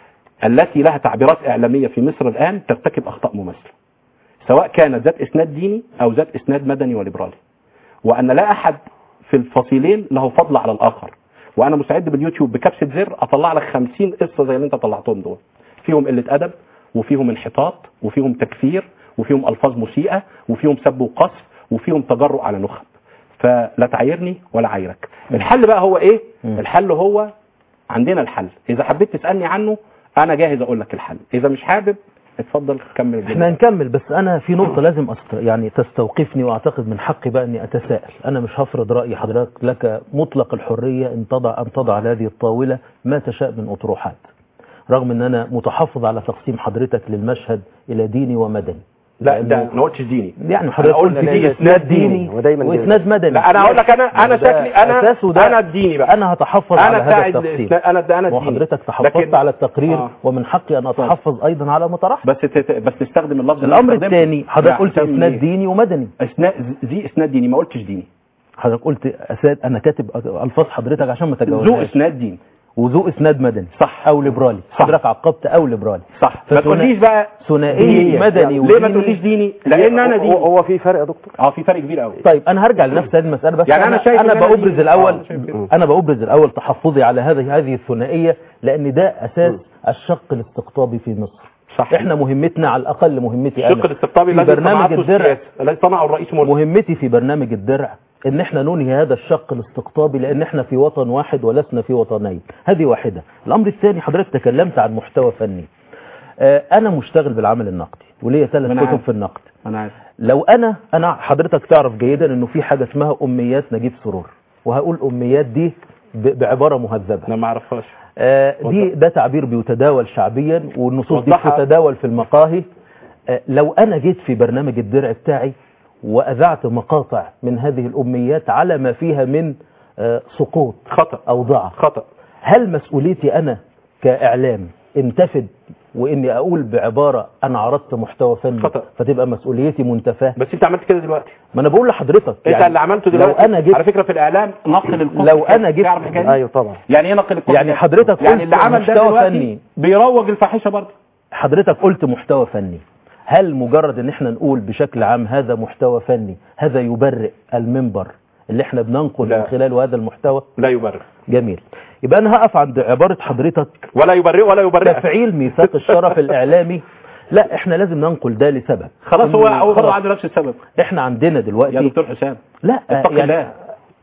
التي لها تعبيرات اعلامية في مصر الان ترتكب اخطاء مماثلة سواء كانت ذات اسناد ديني او ذات اسناد مدني وليبرالي وان لا احد في الفصيلين له فضل على الاخر وانا مستعد باليوتيوب بكبسة زر اطلع لك 50 قصة زي اللي انت طلعتهم دول فيهم قلة ادب وفيهم انحطاط وفيهم تكفير وفيهم الفاظ مسيئة وفيهم سب وقصف وفيهم تجرؤ على نخب فلا تعايرني ولا عايرك الحل بقى هو ايه الحل هو عندنا الحل اذا حبيت تسالني عنه انا جاهز اقول لك الحل اذا مش حابب اتفضل كمل الجملة. احنا هنكمل بس انا في نقطة لازم أست... يعني تستوقفني واعتقد من حقي بقى اني اتساءل انا مش هفرض رأي حضرتك لك مطلق الحرية ان تضع ان تضع على هذه الطاولة ما تشاء من اطروحات رغم ان انا متحفظ على تقسيم حضرتك للمشهد الى ديني ومدني لا ده لأنه- ما قلتش ديني يعني حضرتك أنا قلت قلت دي دي اسناد ديني ودايما واسناد مدني لا انا هقول لك انا انا ده شكلي انا أساسه ده انا الديني بقى انا هتحفظ أنا على هذا ساعد التقسيم الإسلام- انا ده انا الديني وحضرتك تحفظت لكن- على التقرير آه. ومن حقي ان اتحفظ ايضا على مطرح بس تت... بس تستخدم اللفظ اللي الامر أنا استخدمته. الثاني حضرتك لا، قلت استخدم اسناد إيه؟ ديني ومدني اسناد ذي اسناد ديني ما قلتش ديني حضرتك قلت اساد انا كاتب الفاظ حضرتك عشان ما ذو تجاوزهاش اسناد دين وذو اسناد مدني صح او ليبرالي حضرتك عقبت او ليبرالي صح ما فثنا- تقوليش بقى ثنائي ديني. مدني ليه ما وديني. تقوليش ديني لان انا ديني هو هو في فرق يا دكتور اه في فرق كبير قوي طيب انا هرجع لنفس هذه المساله بس يعني أنا شايف انا إن أنا بابرز دي- الاول آه، شايف كده. انا بابرز الاول تحفظي على هذه هذه الثنائيه لان ده اساس الشق الاستقطابي في مصر صح احنا مهمتنا على الاقل مهمتي الشق الاستقطابي في الذي برنامج صنعته الدرع السياسة الذي صنعه الرئيس مرسي مهمتي في برنامج الدرع ان احنا ننهي هذا الشق الاستقطابي لان احنا في وطن واحد ولسنا في وطنين هذه واحدة الامر الثاني حضرتك تكلمت عن محتوى فني آه، انا مشتغل بالعمل النقدي وليا ثلاث أنا كتب عارف. في النقد انا عارف لو انا انا حضرتك تعرف جيدا انه في حاجه اسمها اميات نجيب سرور وهقول اميات دي ب- بعباره مهذبه انا ما اعرفهاش آه، دي ده تعبير بيتداول شعبيا والنصوص دي وضحها. بتتداول في المقاهي آه، لو انا جيت في برنامج الدرع بتاعي واذعت مقاطع من هذه الاميات على ما فيها من آه، سقوط خطا او ضعف خطا هل مسؤوليتي انا كاعلام انتفد واني اقول بعباره انا عرضت محتوى فني خطأ. فتبقى مسؤوليتي منتفاه بس انت عملت كده دلوقتي ما انا بقول لحضرتك انت اللي عملته لو دلوقتي انا جيت على فكره في الاعلام نقل الكفر لو انا جيت تعرف الحكايه دي؟ ايوه طبعا يعني ايه نقل الكفر يعني حضرتك يعني قلت اللي عمل ده محتوى دلوقتي فني. بيروج الفاحشه برضه حضرتك قلت محتوى فني هل مجرد ان احنا نقول بشكل عام هذا محتوى فني هذا يبرئ المنبر اللي احنا بننقل لا. من خلاله هذا المحتوى لا يبرر جميل يبقى انا هقف عند عبارة حضرتك ولا يبرئ ولا يبرئ تفعيل ميثاق الشرف الاعلامي لا احنا لازم ننقل ده لسبب خلاص هو إنه هو خلاص برضه عنده نفس السبب احنا عندنا دلوقتي يا دكتور حسام لا اتق يعني الله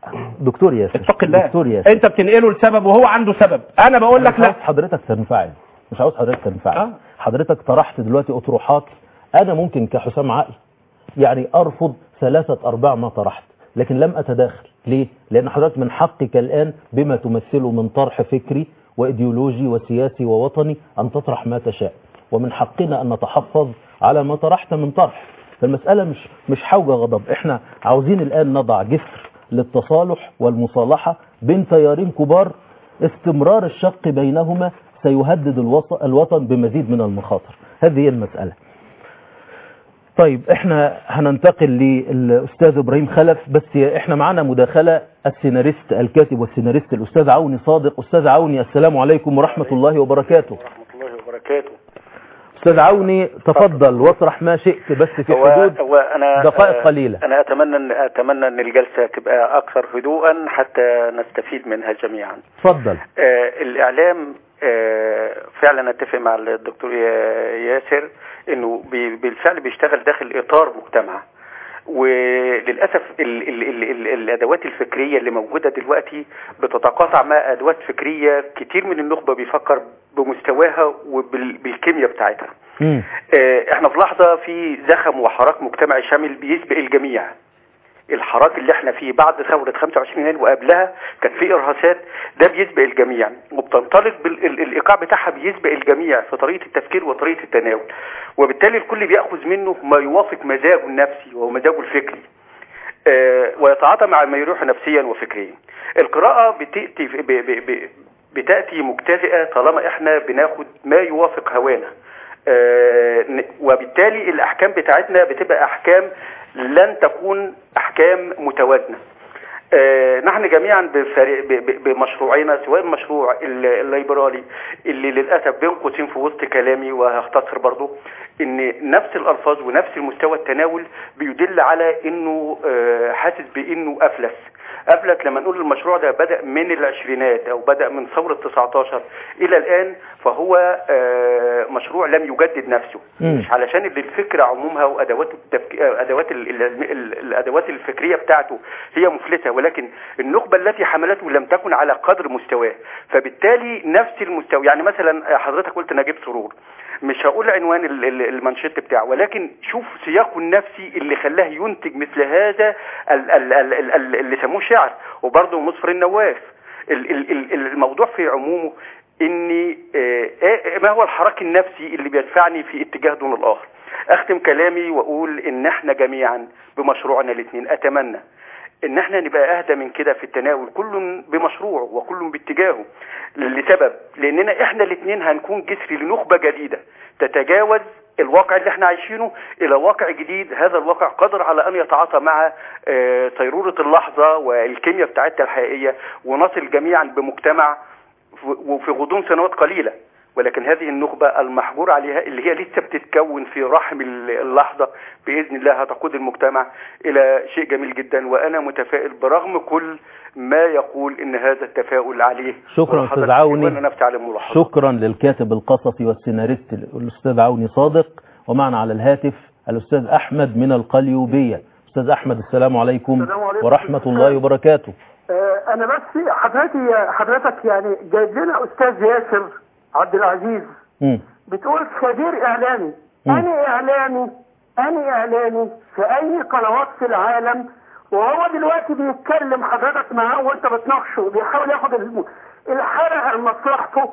دكتور ياسر اتق الله دكتور ياسر انت بتنقله لسبب وهو عنده سبب انا بقول لك مش لا عاوز حضرتك تنفعل مش عاوز حضرتك تنفعل آه. حضرتك طرحت دلوقتي اطروحات انا ممكن كحسام عقل يعني ارفض ثلاثة ارباع ما طرحت لكن لم اتداخل ليه لان حضرتك من حقك الان بما تمثله من طرح فكري وايديولوجي وسياسي ووطني ان تطرح ما تشاء ومن حقنا ان نتحفظ على ما طرحت من طرح فالمسألة مش مش حوجة غضب احنا عاوزين الان نضع جسر للتصالح والمصالحة بين تيارين كبار استمرار الشق بينهما سيهدد الوص- الوطن بمزيد من المخاطر هذه هي المسألة طيب احنا هننتقل للاستاذ ابراهيم خلف بس احنا معانا مداخلة السيناريست الكاتب والسيناريست الاستاذ عوني صادق استاذ عوني السلام عليكم ورحمة الله وبركاته ورحمة الله وبركاته استاذ عوني تفضل واطرح ما شئت بس في هو حدود هو انا دقائق آه، قليلة. انا اتمنى ان اتمنى ان الجلسه تبقى اكثر هدوءا حتى نستفيد منها جميعا تفضل آه، الاعلام آه، فعلا اتفق مع الدكتور يا- ياسر انه بي- بالفعل بيشتغل داخل اطار مجتمع وللاسف ال ال ال ال الادوات الفكريه اللي موجوده دلوقتي بتتقاطع مع ادوات فكريه كتير من النخبه بيفكر بمستواها وبالكيمياء بتاعتها مم. آه، احنا في لحظه في زخم وحراك مجتمعي شامل بيسبق الجميع الحراك اللي احنا فيه بعد ثورة 25 يناير وقبلها كان في ارهاصات ده بيسبق الجميع وبتنطلق بالايقاع بتاعها بيسبق الجميع في طريقة التفكير وطريقة التناول وبالتالي الكل بيأخذ منه ما يوافق مزاجه النفسي ومزاجه الفكري آه، ويتعاطى مع ما يروح نفسيا وفكريا القراءة بتأتي ب- ب- ب- بتأتي مجتزئة طالما احنا بناخد ما يوافق هوانا آه، ن- وبالتالي الأحكام بتاعتنا بتبقى أحكام لن تكون أحكام متوازنة آه، نحن جميعا بفريق ب- ب- بمشروعنا سواء المشروع ال- الليبرالي اللي للاسف بين قوسين في وسط كلامي وهختصر برضه ان نفس الالفاظ ونفس المستوى التناول بيدل على انه آه، حاسس بانه افلس افلت لما نقول المشروع ده بدا من العشرينات او بدا من ثوره 19 الى الان فهو آه، مشروع لم يجدد نفسه مم. مش علشان اللي الفكره عمومها وادوات التفك... ادوات ال... ال... ال... الادوات الفكريه بتاعته هي مفلسه ولكن النخبه التي حملته لم تكن على قدر مستواه فبالتالي نفس المستوى يعني مثلا حضرتك قلت نجيب سرور مش هقول عنوان ال- ال- المانشيت بتاعه ولكن شوف سياقه النفسي اللي خلاه ينتج مثل هذا ال- ال- ال- ال- ال- اللي سموه شعر وبرضه مصفر النواف ال- ال- ال- الموضوع في عمومه اني آه، آه، ما هو الحراك النفسي اللي بيدفعني في اتجاه دون الاخر اختم كلامي واقول ان احنا جميعا بمشروعنا الاثنين اتمنى ان احنا نبقى اهدى من كده في التناول كل بمشروع وكل باتجاهه لسبب لاننا احنا الاثنين هنكون جسر لنخبه جديده تتجاوز الواقع اللي احنا عايشينه الى واقع جديد هذا الواقع قادر على ان يتعاطى مع آه، صيروره اللحظه والكيمياء بتاعتها الحقيقيه ونصل جميعا بمجتمع ف- وفي غضون سنوات قليله ولكن هذه النخبة المحجور عليها اللي هي لسه بتتكون في رحم ال- اللحظة بإذن الله هتقود المجتمع إلى شيء جميل جدا وأنا متفائل برغم كل ما يقول إن هذا التفاؤل عليه شكرا وحضرتك أستاذ عوني. وأنا نفسي على الملاحظة شكرا للكاتب القصصي والسيناريست الأستاذ عوني صادق ومعنا على الهاتف الأستاذ أحمد من القليوبية أستاذ أحمد السلام عليكم السلام عليكم. ورحمة الله وبركاته آه، انا بس حضرتك حضرتك يعني جايب لنا استاذ ياسر عبد العزيز مم. بتقول خبير اعلامي مم. انا اعلامي انا اعلامي في اي قنوات في العالم وهو دلوقتي بيتكلم حضرتك معاه وانت بتناقشه وبيحاول ياخد الم- الحرق لمصلحته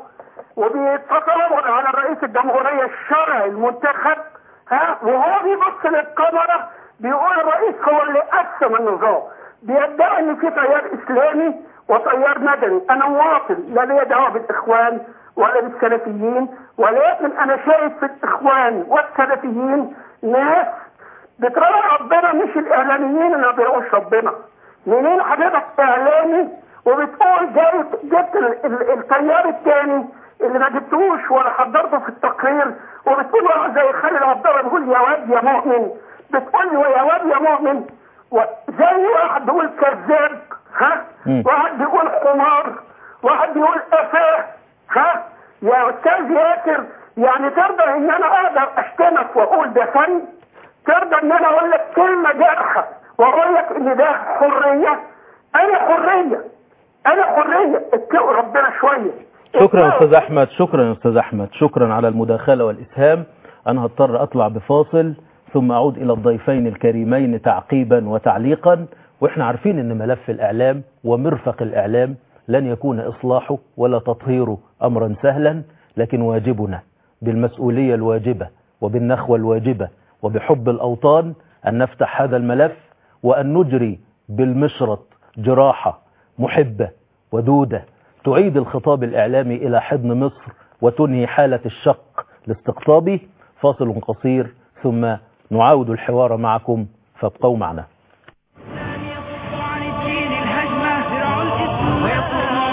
وبيتطلب على رئيس الجمهوريه الشرعي المنتخب ها وهو بيبص للكاميرا بيقول الرئيس هو اللي قسم النظام بيدعي ان في تيار اسلامي وتيار مدني انا مواطن لا ليا دعوه بالاخوان ولا بالسلفيين ولكن انا شايف في الاخوان والسلفيين ناس بتراعي ربنا مش الاعلاميين اللي ما بيراعوش ربنا منين حضرتك اعلامي وبتقول جاي جبت ال- ال- التيار الثاني اللي ما جبتوش ولا حضرته في التقرير وبتقول واحد زي خالد عبد الله بيقول يا واد يا مؤمن بتقول لي يا واد يا مؤمن و- زي واحد بيقول كذاب ها مم. واحد بيقول حمار واحد بيقول افاه ها يا استاذ ياسر يعني ترضى ان انا اقدر اشتمك واقول ده فن ترضى ان انا اقول لك كلمه جارحه واقول لك ان ده حريه انا حريه انا حريه اتقوا ربنا شويه شكرا يا أستاذ أحمد شكرا يا أستاذ أحمد شكرا على المداخلة والإسهام أنا هضطر أطلع بفاصل ثم أعود إلى الضيفين الكريمين تعقيبا وتعليقا وإحنا عارفين أن ملف الإعلام ومرفق الإعلام لن يكون إصلاحه ولا تطهيره أمرا سهلا لكن واجبنا بالمسؤولية الواجبة وبالنخوة الواجبة وبحب الأوطان أن نفتح هذا الملف وأن نجري بالمشرط جراحة محبة ودودة تعيد الخطاب الإعلامي إلى حضن مصر وتنهي حالة الشق الاستقطابي فاصل قصير ثم نعاود الحوار معكم فابقوا معنا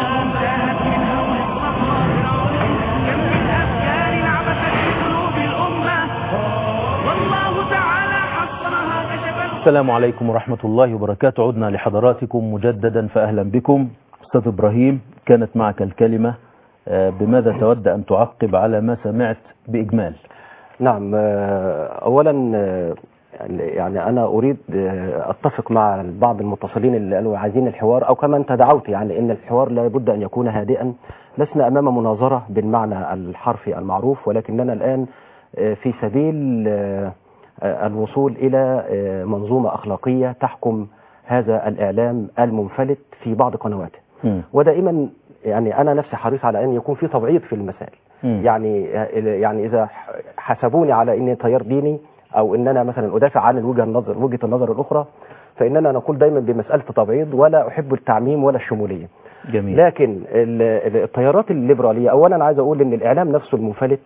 ويصوم منتهت من هول الصخرة كم من أفكار عبثت في قلوب الأمة السلام عليكم ورحمة الله وبركاته عدنا لحضراتكم مجددا فأهلا بكم أستاذ إبراهيم كانت معك الكلمة آه، بماذا تود أن تعقب على ما سمعت بإجمال نعم آه، اولا آه، يعني انا اريد آه، اتفق مع بعض المتصلين اللي قالوا عايزين الحوار او كما انت دعوت يعني ان الحوار لابد ان يكون هادئا لسنا امام مناظره بالمعنى الحرفي المعروف ولكننا الان آه، في سبيل آه، آه، الوصول الى آه، منظومه اخلاقيه تحكم هذا الاعلام المنفلت في بعض قنواته ودائما يعني انا نفسي حريص على ان يكون في تبعيض في المسائل يعني يعني اذا حسبوني على اني تيار ديني او ان انا مثلا ادافع عن الوجهه النظر وجهه النظر الاخرى فاننا نقول دايما بمساله التبعيض ولا احب التعميم ولا الشموليه جميل لكن ال- ال- التيارات الليبراليه اولا عايز اقول ان الاعلام نفسه المنفلت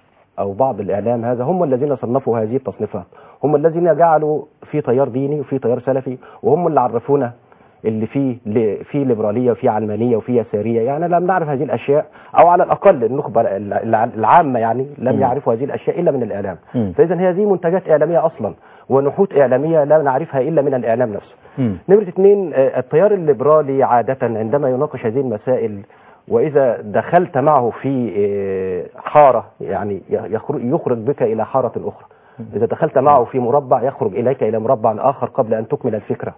او بعض الاعلام هذا هم الذين صنفوا هذه التصنيفات هم الذين جعلوا في تيار ديني وفي تيار سلفي وهم اللي عرفونا اللي فيه ل- في ليبراليه وفي علمانيه وفي يساريه يعني لم نعرف هذه الاشياء او على الاقل النخبه ال- ال- العامه يعني لم مم. يعرفوا هذه الاشياء الا من الاعلام مم. فاذا هذه منتجات اعلاميه اصلا ونحوت اعلاميه لا نعرفها الا من الاعلام نفسه مم. نمرة اثنين آه، التيار الليبرالي عادة عندما يناقش هذه المسائل وإذا دخلت معه في آه، حارة يعني يخرج يخرج بك إلى حارة أخرى إذا دخلت معه في مربع يخرج إليك إلى مربع آخر قبل أن تكمل الفكرة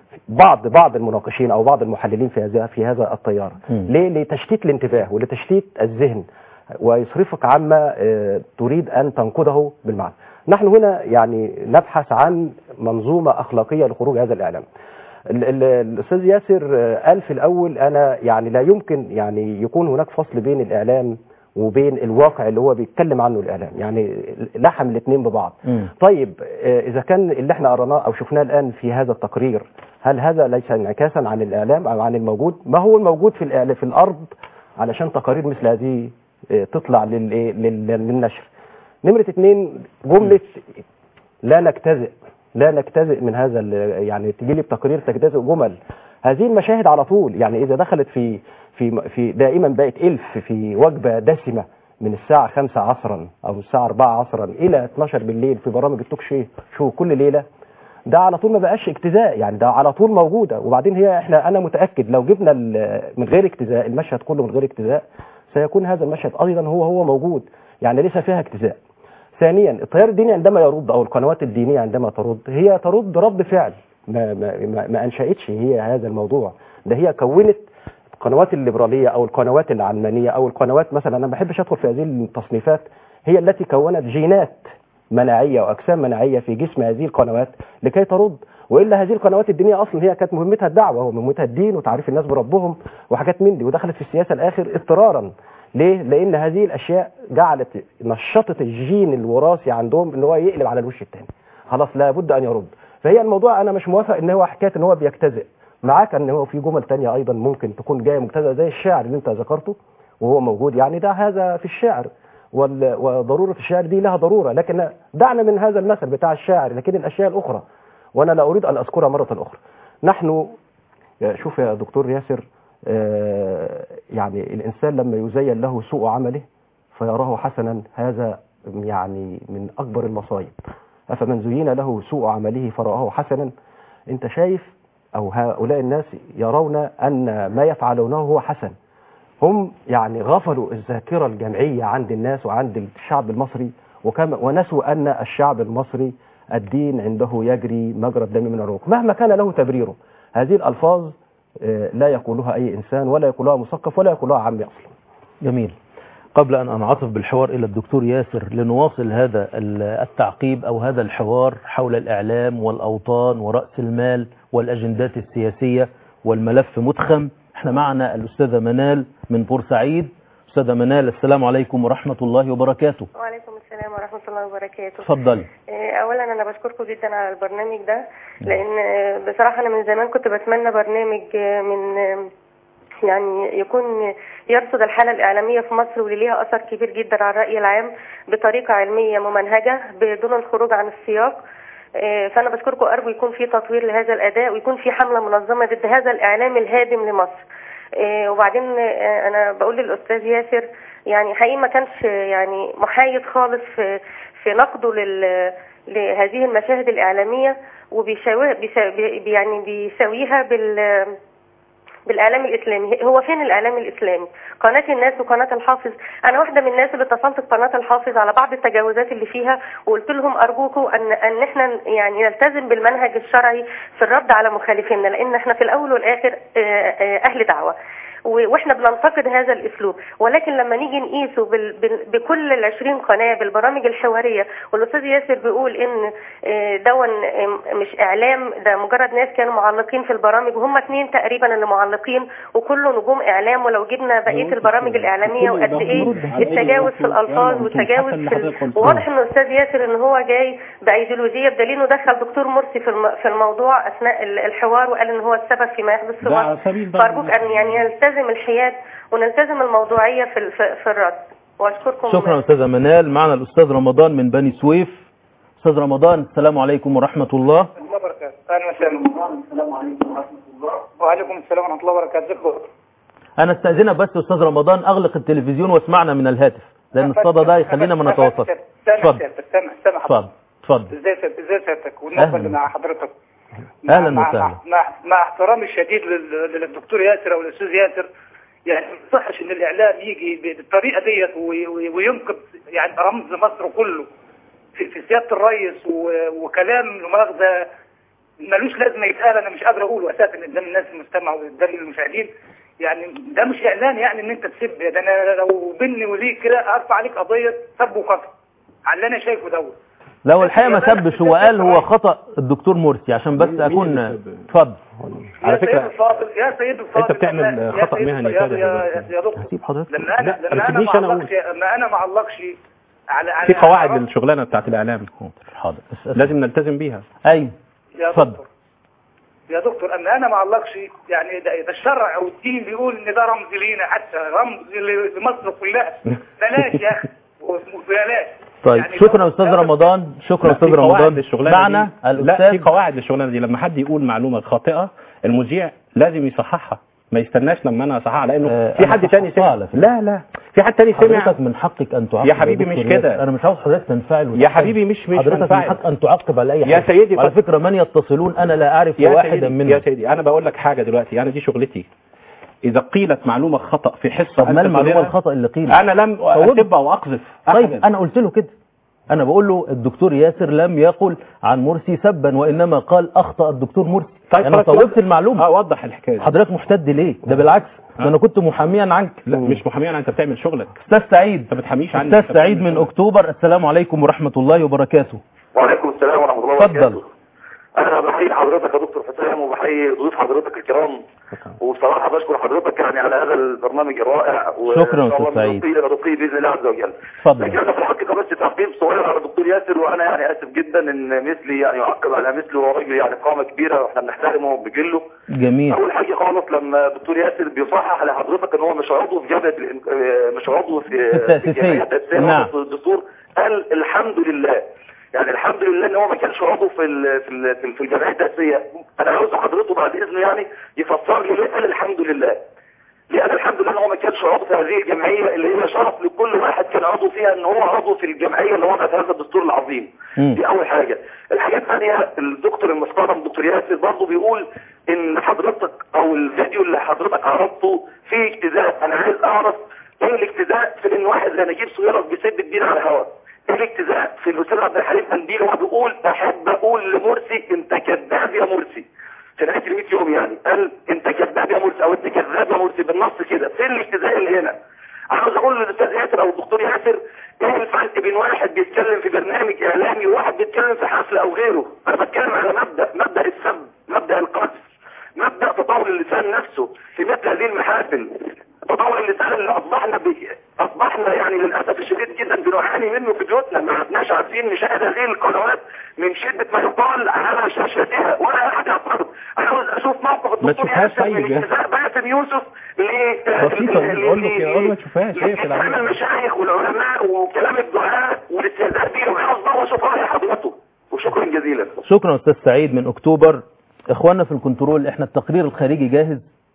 بعض بعض المناقشين أو بعض المحللين في هذا في هذا التيار مم. ليه لتشتيت الانتباه ولتشتيت الذهن ويصرفك عما آه، تريد أن تنقده بالمعنى نحن هنا يعني نبحث عن منظومة أخلاقية لخروج هذا الإعلام ال- ال- الاستاذ ياسر آه، قال في الاول انا يعني لا يمكن يعني يكون هناك فصل بين الاعلام وبين الواقع اللي هو بيتكلم عنه الاعلام يعني لحم الاثنين ببعض طيب آه، اذا كان اللي احنا قرناه او شفناه الان في هذا التقرير هل هذا ليس انعكاسا عن الاعلام او عن الموجود ما هو الموجود في الإعلام في الارض علشان تقارير مثل هذه آه، تطلع لل- لل- للنشر نمرة اثنين جملة لا نجتزئ لا نجتزئ من هذا ال- يعني تجي لي بتقرير تجتزئ جمل هذه المشاهد على طول يعني اذا دخلت في في في دائما بقت الف في وجبه دسمه من الساعه 5 عصرا او الساعه 4 عصرا الى 12 بالليل في برامج التوك شو شو كل ليله ده على طول ما بقاش اجتزاء يعني ده على طول موجوده وبعدين هي احنا انا متاكد لو جبنا ال- من غير اجتزاء المشهد كله من غير اجتزاء سيكون هذا المشهد ايضا هو هو موجود يعني ليس فيها اجتزاء ثانيا التيار الديني عندما يرد او القنوات الدينيه عندما ترد هي ترد رد فعل ما ما ما, ما انشاتش هي هذا الموضوع ده هي كونت القنوات الليبراليه او القنوات العلمانيه او القنوات مثلا انا ما بحبش ادخل في هذه التصنيفات هي التي كونت جينات مناعيه واجسام مناعيه في جسم هذه القنوات لكي ترد والا هذه القنوات الدينيه اصلا هي كانت مهمتها الدعوه ومهمتها الدين وتعريف الناس بربهم وحاجات من دي ودخلت في السياسه الاخر اضطرارا ليه؟ لان هذه الاشياء جعلت نشطت الجين الوراثي عندهم ان هو يقلب على الوش الثاني خلاص لابد ان يرد فهي الموضوع انا مش موافق ان هو حكايه ان هو بيجتزئ معاك ان هو في جمل تانية ايضا ممكن تكون جايه مجتزئه زي الشعر اللي انت ذكرته وهو موجود يعني ده هذا في الشعر وال- وضروره الشعر دي لها ضروره لكن دعنا من هذا المثل بتاع الشاعر لكن الاشياء الاخرى وانا لا اريد ان اذكرها مره اخرى نحن شوف يا دكتور ياسر آه، يعني الانسان لما يزين له سوء عمله فيراه حسنا هذا يعني من اكبر المصايب افمن زين له سوء عمله فرآه حسنا انت شايف او هؤلاء الناس يرون ان ما يفعلونه هو حسن هم يعني غفلوا الذاكره الجمعيه عند الناس وعند الشعب المصري وكما ونسوا ان الشعب المصري الدين عنده يجري مجرى الدم من العروق مهما كان له تبريره هذه الالفاظ آه، لا يقولها اي انسان ولا يقولها مثقف ولا يقولها عامي اصلا جميل قبل أن أنعطف بالحوار إلى الدكتور ياسر لنواصل هذا ال- التعقيب أو هذا الحوار حول الإعلام والأوطان ورأس المال والأجندات السياسية والملف مدخم احنا معنا الأستاذة منال من بورسعيد أستاذة منال السلام عليكم ورحمة الله وبركاته وعليكم السلام ورحمة الله وبركاته اتفضلي آه، أولا أنا بشكركم جدا على البرنامج ده لأن آه، بصراحة أنا من زمان كنت بتمنى برنامج آه، من آه، يعني يكون يرصد الحالة الإعلامية في مصر واللي ليها أثر كبير جدا على الرأي العام بطريقة علمية ممنهجة بدون الخروج عن السياق آه، فأنا بشكركم أرجو يكون في تطوير لهذا الأداء ويكون في حملة منظمة ضد هذا الإعلام الهادم لمصر آه، وبعدين آه، أنا بقول للأستاذ ياسر يعني حقيقي ما كانش يعني محايد خالص في في نقده لل لهذه المشاهد الإعلامية وبيساويها بيسا- بي- يعني بيساويها بال بالاعلام الاسلامي هو فين الاعلام الاسلامي قناه الناس وقناه الحافظ انا واحده من الناس اللي اتصلت بقناه الحافظ على بعض التجاوزات اللي فيها وقلت لهم ارجوكم ان ان احنا يعني نلتزم بالمنهج الشرعي في الرد على مخالفينا لان احنا في الاول والاخر آه، آه، اهل دعوه و- واحنا بننتقد هذا الاسلوب ولكن لما نيجي نقيسه بال... بال... بكل ال 20 قناه بالبرامج الحواريه والاستاذ ياسر بيقول ان آه، دون آه، مش اعلام ده مجرد ناس كانوا معلقين في البرامج وهم اثنين تقريبا اللي معلقين وكله نجوم اعلام ولو جبنا بقيه البرامج الاعلاميه وقد ايه التجاوز في الالفاظ وتجاوز في ال... وواضح ان الاستاذ ياسر ان هو جاي بايديولوجيه بدليل انه دخل دكتور مرسي في الم... في الموضوع اثناء ال- الحوار وقال ان هو السبب فيما يحدث في ده على مصر سبيل فارجوك ان يعني نلتزم الحياد ونلتزم الموضوعيه في ال- في, في الرد واشكركم شكرا أستاذة منال معنا الأستاذ رمضان من بني سويف أستاذ رمضان السلام عليكم ورحمة الله الله وبركاته اهلا وسهلا السلام عليكم ورحمه الله وعليكم السلام ورحمه الله وبركاته ازيكم أنا استأذنك بس أستاذ رمضان أغلق التلفزيون واسمعنا من الهاتف لأن الصدى ده يخلينا ما نتواصل سامع اتفضل سيادتك سامع سامع اتفضل اتفضل ازاي سيادتك ازاي سيادتك والنقطه أهلا. اللي مع حضرتك مع أهلا مع, وسهلا مع, مع, مع احترامي الشديد لل- للدكتور ياسر او الاستاذ ياسر يعني ما يصحش ان الاعلام يجي بالطريقه ديت وي- وي- وينقذ يعني رمز مصر كله في, في سياده الرئيس و- وكلام مؤاخذه ملوش لازمه يتقال انا مش قادر اقوله اساسا قدام الناس المستمع وقدام المشاهدين يعني ده مش اعلان يعني ان انت تسب ده انا لو بيني وليك كده ارفع عليك قضيه سب وقصف على اللي انا شايفه دوت لو الحقيقة ما سبش هو قال هو خطأ الدكتور مرسي عشان بس أكون اتفضل على يا سيد فكرة الفاضل يا سيد الفاضل انت بتعمل لما- يا خطأ سيد- مهني يا- فادح يا دلوقتي. يا دكتور هسيب حضرتك لما انا لا، ما لما انا تسيبنيش ما أنا علقش لما انا ما علقش على على في قواعد على- للشغلانه بتاعت الاعلام حاضر لازم نلتزم بيها أيوه يا اتفضل دكتور يا دكتور اما انا ما علقش يعني ده, ده الشرع والدين بيقول ان ده رمز لينا حتى رمز ل- لمصر كلها بلاش يا اخي بلاش طيب شكرا أستاذ رمضان شكرا لا، أستاذ في قواعد رمضان للشغلانة معنا دي. لا في الأستاذ قواعد للشغلانه دي لما حد يقول معلومه خاطئه المذيع لازم يصححها ما يستناش لما انا اصححها لانه آه، في أنا حد تاني هحطها سمع على فكرة. لا لا في حد تاني سمع حضرتك من حقك ان تعاقب يا حبيبي دكتور مش كده. ياسر. انا مش عاوز حضرتك تنفعل يا وتتكلم. حبيبي مش- مش حضرتك من بنفعل. حق ان تعقب على اي يا حاجه سيدي على طب- فكره من يتصلون انا لا اعرف يا واحدا سيدي منهم يا سيدي انا بقول لك حاجه دلوقتي انا دي شغلتي اذا قيلت معلومه خطا في حصه طب ما أنت المعلومه تديرها، الخطا اللي قيل انا لم صوب. اسب او اقذف طيب أبداً. انا قلت له كده انا بقول له الدكتور ياسر لم يقل عن مرسي سبا وانما قال اخطا الدكتور مرسي طيب انا خلاص، صوبت المعلومه اه وضح الحكايه دي. حضرتك محتد ليه ده بالعكس ده انا كنت محاميا عنك لا مش محامي انت بتعمل شغلك استاذ سعيد انت بتحميش عني استاذ سعيد من اكتوبر السلام عليكم ورحمه الله وبركاته وعليكم السلام ورحمه الله اتفضل. وبركاته انا بحيي حضرتك يا دكتور حسام وبحيي ضيوف حضرتك الكرام وبصراحه بشكر حضرتك يعني على هذا البرنامج الرائع شكراً وإن شاء أستاذ الله سعيد. نلقيه نلقيه باذن الله عز وجل اتفضل. لكن انا في الحقيقه بس تعقيب صغير على الدكتور ياسر وانا يعني اسف جدا ان مثلي يعني يعقب على مثله وهو راجل يعني قامه كبيره واحنا بنحترمه وبنجله جميل اول حاجه خالص لما الدكتور ياسر بيصحح لحضرتك ان هو مش عضو في جبهه الإن- آه، مش عضو في في التأسيسية. في الجمعية التأسيسية نعم. في الدستور قال الحمد لله يعني الحمد لله ان هو ما كانش عضو في ال- في ال- في ال- في الجمعيه التاسيسيه انا عاوز حضرته بعد اذنه يعني يفسر لي ليه قال الحمد لله ليه قال الحمد لله ان هو ما كانش عضو في هذه الجمعيه اللي هي شرف لكل واحد كان عضو فيها ان هو عضو في الجمعيه اللي وضعت هذا الدستور العظيم مم. دي اول حاجه الحاجه الثانيه الدكتور المحترم الدكتور ياسر برضه بيقول ان حضرتك او الفيديو اللي حضرتك عرضته فيه اجتزاء انا عايز اعرف ايه الاجتزاء في ان واحد زي نجيب سويرس بيسد الدين على الهواء ايه الاجتزاء في الاستاذ عبد الحليم قنديل وهو بيقول احب اقول لمرسي انت كذاب يا مرسي في نهايه ال 100 يوم يعني قال انت كذاب يا مرسي او انت كذاب يا مرسي بالنص كده فين الاجتزاء اللي هنا عاوز اقول للاستاذ ياسر او الدكتور ياسر ايه الفرق بين واحد بيتكلم في برنامج اعلامي وواحد بيتكلم في حفل او غيره انا بتكلم على مبدا مبدا السب مبدا القذف مبدا تطور اللسان نفسه في مثل هذه المحافل تطور اللسان اللي اصبحنا بي... اصبحنا يعني للاسف الشديد جدا بنعاني منه في بيوتنا ما عدناش عارفين نشاهد هذه القنوات من شده ما يقال على شاشاتها ولا احد يعترض انا عاوز اشوف موقف ما الدكتور تشوفهاش ياسر من طيب. اجتزاء باسم يوسف ل بسيطة، قول له كده، قول له ما تشوفهاش، هي في كلام العمل. المشايخ والعلماء وكلام الدعاء والاستهزاء بيهم عاوز بقى اشوف راي حضرته وشكرا جزيلا شكرا استاذ سعيد من اكتوبر اخواننا في الكنترول احنا التقرير الخارجي جاهز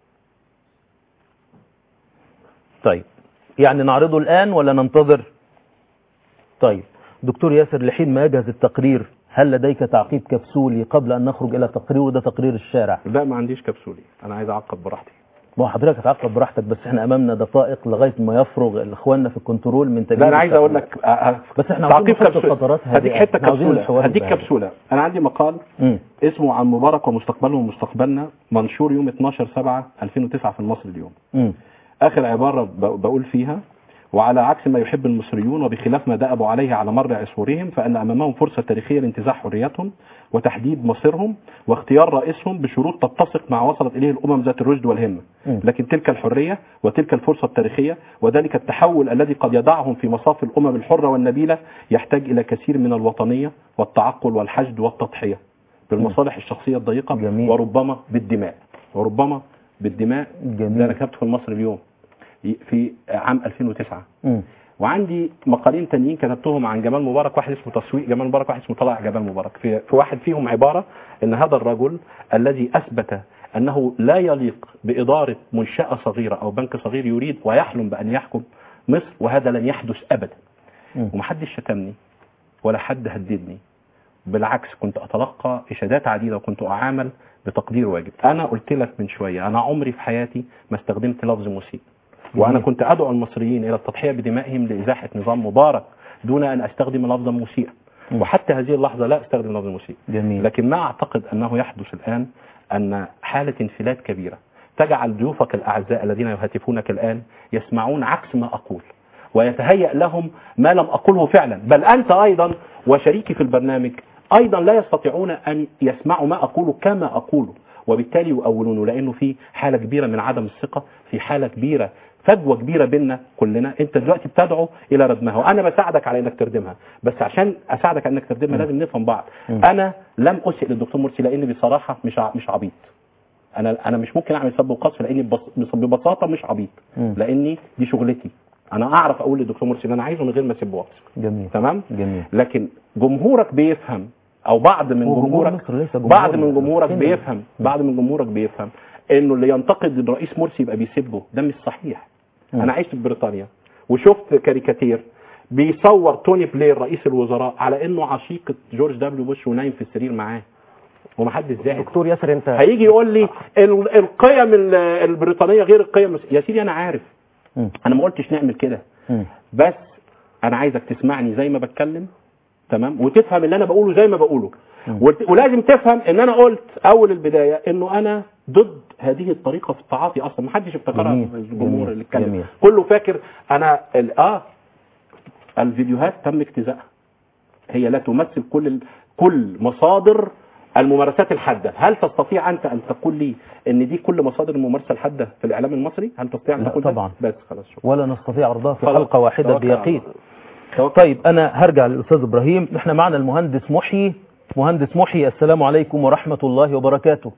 طيب يعني نعرضه الان ولا ننتظر طيب دكتور ياسر لحين ما يجهز التقرير هل لديك تعقيب كبسولي قبل أن نخرج إلى تقرير وده تقرير الشارع لا ما عنديش كبسولي انا عايز اعقب براحتي ما هو حضرتك هتعقب براحتك بس احنا امامنا دقائق لغايه ما يفرغ اخواننا في الكنترول من تجميل لا انا عايز اقول التقرير. لك آه، آه، بس احنا عاوزين تعقيب نحط كبسولة. فترات هادئة. هديك حته احنا عاوزين كبسوله الحوار هديك يبقى كبسوله انا عندي مقال مم. اسمه عن مبارك ومستقبله ومستقبلنا منشور يوم 12 7 2009 في المصري اليوم مم. اخر عباره ب- بقول فيها وعلى عكس ما يحب المصريون وبخلاف ما دأبوا عليه على مر عصورهم فان امامهم فرصه تاريخيه لانتزاع حريتهم وتحديد مصيرهم واختيار رئيسهم بشروط تتسق مع وصلت اليه الامم ذات الرشد والهمه مم. لكن تلك الحريه وتلك الفرصه التاريخيه وذلك التحول الذي قد يضعهم في مصاف الامم الحره والنبيله يحتاج الى كثير من الوطنيه والتعقل والحشد والتضحيه بالمصالح الشخصيه الضيقه جميل. وربما بالدماء وربما بالدماء جميل. ده انا كتبته في المصري اليوم في عام 2009 مم. وعندي مقالين تانيين كتبتهم عن جمال مبارك واحد اسمه تسويق جمال مبارك واحد اسمه طلع جمال مبارك في, في واحد فيهم عبارة ان هذا الرجل الذي اثبت انه لا يليق بادارة منشأة صغيرة او بنك صغير يريد ويحلم بان يحكم مصر وهذا لن يحدث ابدا مم. ومحدش شتمني ولا حد هددني بالعكس كنت اتلقى اشادات عديده وكنت اعامل بتقدير واجب انا قلت لك من شويه انا عمري في حياتي ما استخدمت لفظ مسيء وانا جميل. كنت ادعو المصريين الى التضحيه بدمائهم لازاحه نظام مبارك دون ان استخدم لفظا مسيئا مم. وحتى هذه اللحظه لا استخدم لفظ مسيء جميل لكن ما اعتقد انه يحدث الان ان حاله انفلات كبيره تجعل ضيوفك الاعزاء الذين يهاتفونك الان يسمعون عكس ما اقول ويتهيأ لهم ما لم اقوله فعلا بل انت ايضا وشريكي في البرنامج ايضا لا يستطيعون ان يسمعوا ما اقوله كما اقوله وبالتالي يؤولونه لانه في حاله كبيره من عدم الثقه في حاله كبيره فجوه كبيره بيننا كلنا انت دلوقتي بتدعو الى ردمها وانا بساعدك على انك تردمها بس عشان اساعدك على انك تردمها م. لازم نفهم بعض م. انا لم اسئ للدكتور مرسي لاني بصراحه مش ع- مش عبيط انا انا مش ممكن اعمل سب وقذف لاني ببص- ببساطه مش عبيط مم. لاني دي شغلتي انا اعرف اقول للدكتور مرسي اللي انا عايزه من غير ما اسب واقذف جميل تمام جميل لكن جمهورك بيفهم او بعض من هو جمهور جمهورك مصر ليس جمهور بعض من جمهورك كده. بيفهم بعض من جمهورك بيفهم انه اللي ينتقد الرئيس مرسي يبقى بيسبه ده مش صحيح مم. انا عشت في بريطانيا وشفت كاريكاتير بيصور توني بلير رئيس الوزراء على انه عشيقة جورج دبليو بوش ونايم في السرير معاه ومحدش زاهد دكتور ياسر انت هيجي يقول لي ال- القيم ال- البريطانيه غير القيم يا سيدي انا عارف مم. انا ما قلتش نعمل كده مم. بس انا عايزك تسمعني زي ما بتكلم تمام وتفهم اللي انا بقوله زي ما بقوله مم. وت- ولازم تفهم ان انا قلت اول البدايه انه انا ضد هذه الطريقه في التعاطي اصلا ما حدش افتكرها جميل. في الجمهور جميل. اللي اتكلم جميل. كله فاكر انا ال- اه الفيديوهات تم اجتزائها هي لا تمثل كل ال- كل مصادر الممارسات الحاده هل تستطيع انت ان تقول لي ان دي كل مصادر الممارسه الحاده في الاعلام المصري هل تستطيع ان لا تقول ده؟ طبعا. بس خلاص شكرا ولا نستطيع عرضها في خلاص. حلقة واحدة توكل على بيقين الله. طيب أنا هرجع للأستاذ إبراهيم احنا معنا المهندس محيي مهندس محيي السلام عليكم ورحمة الله وبركاته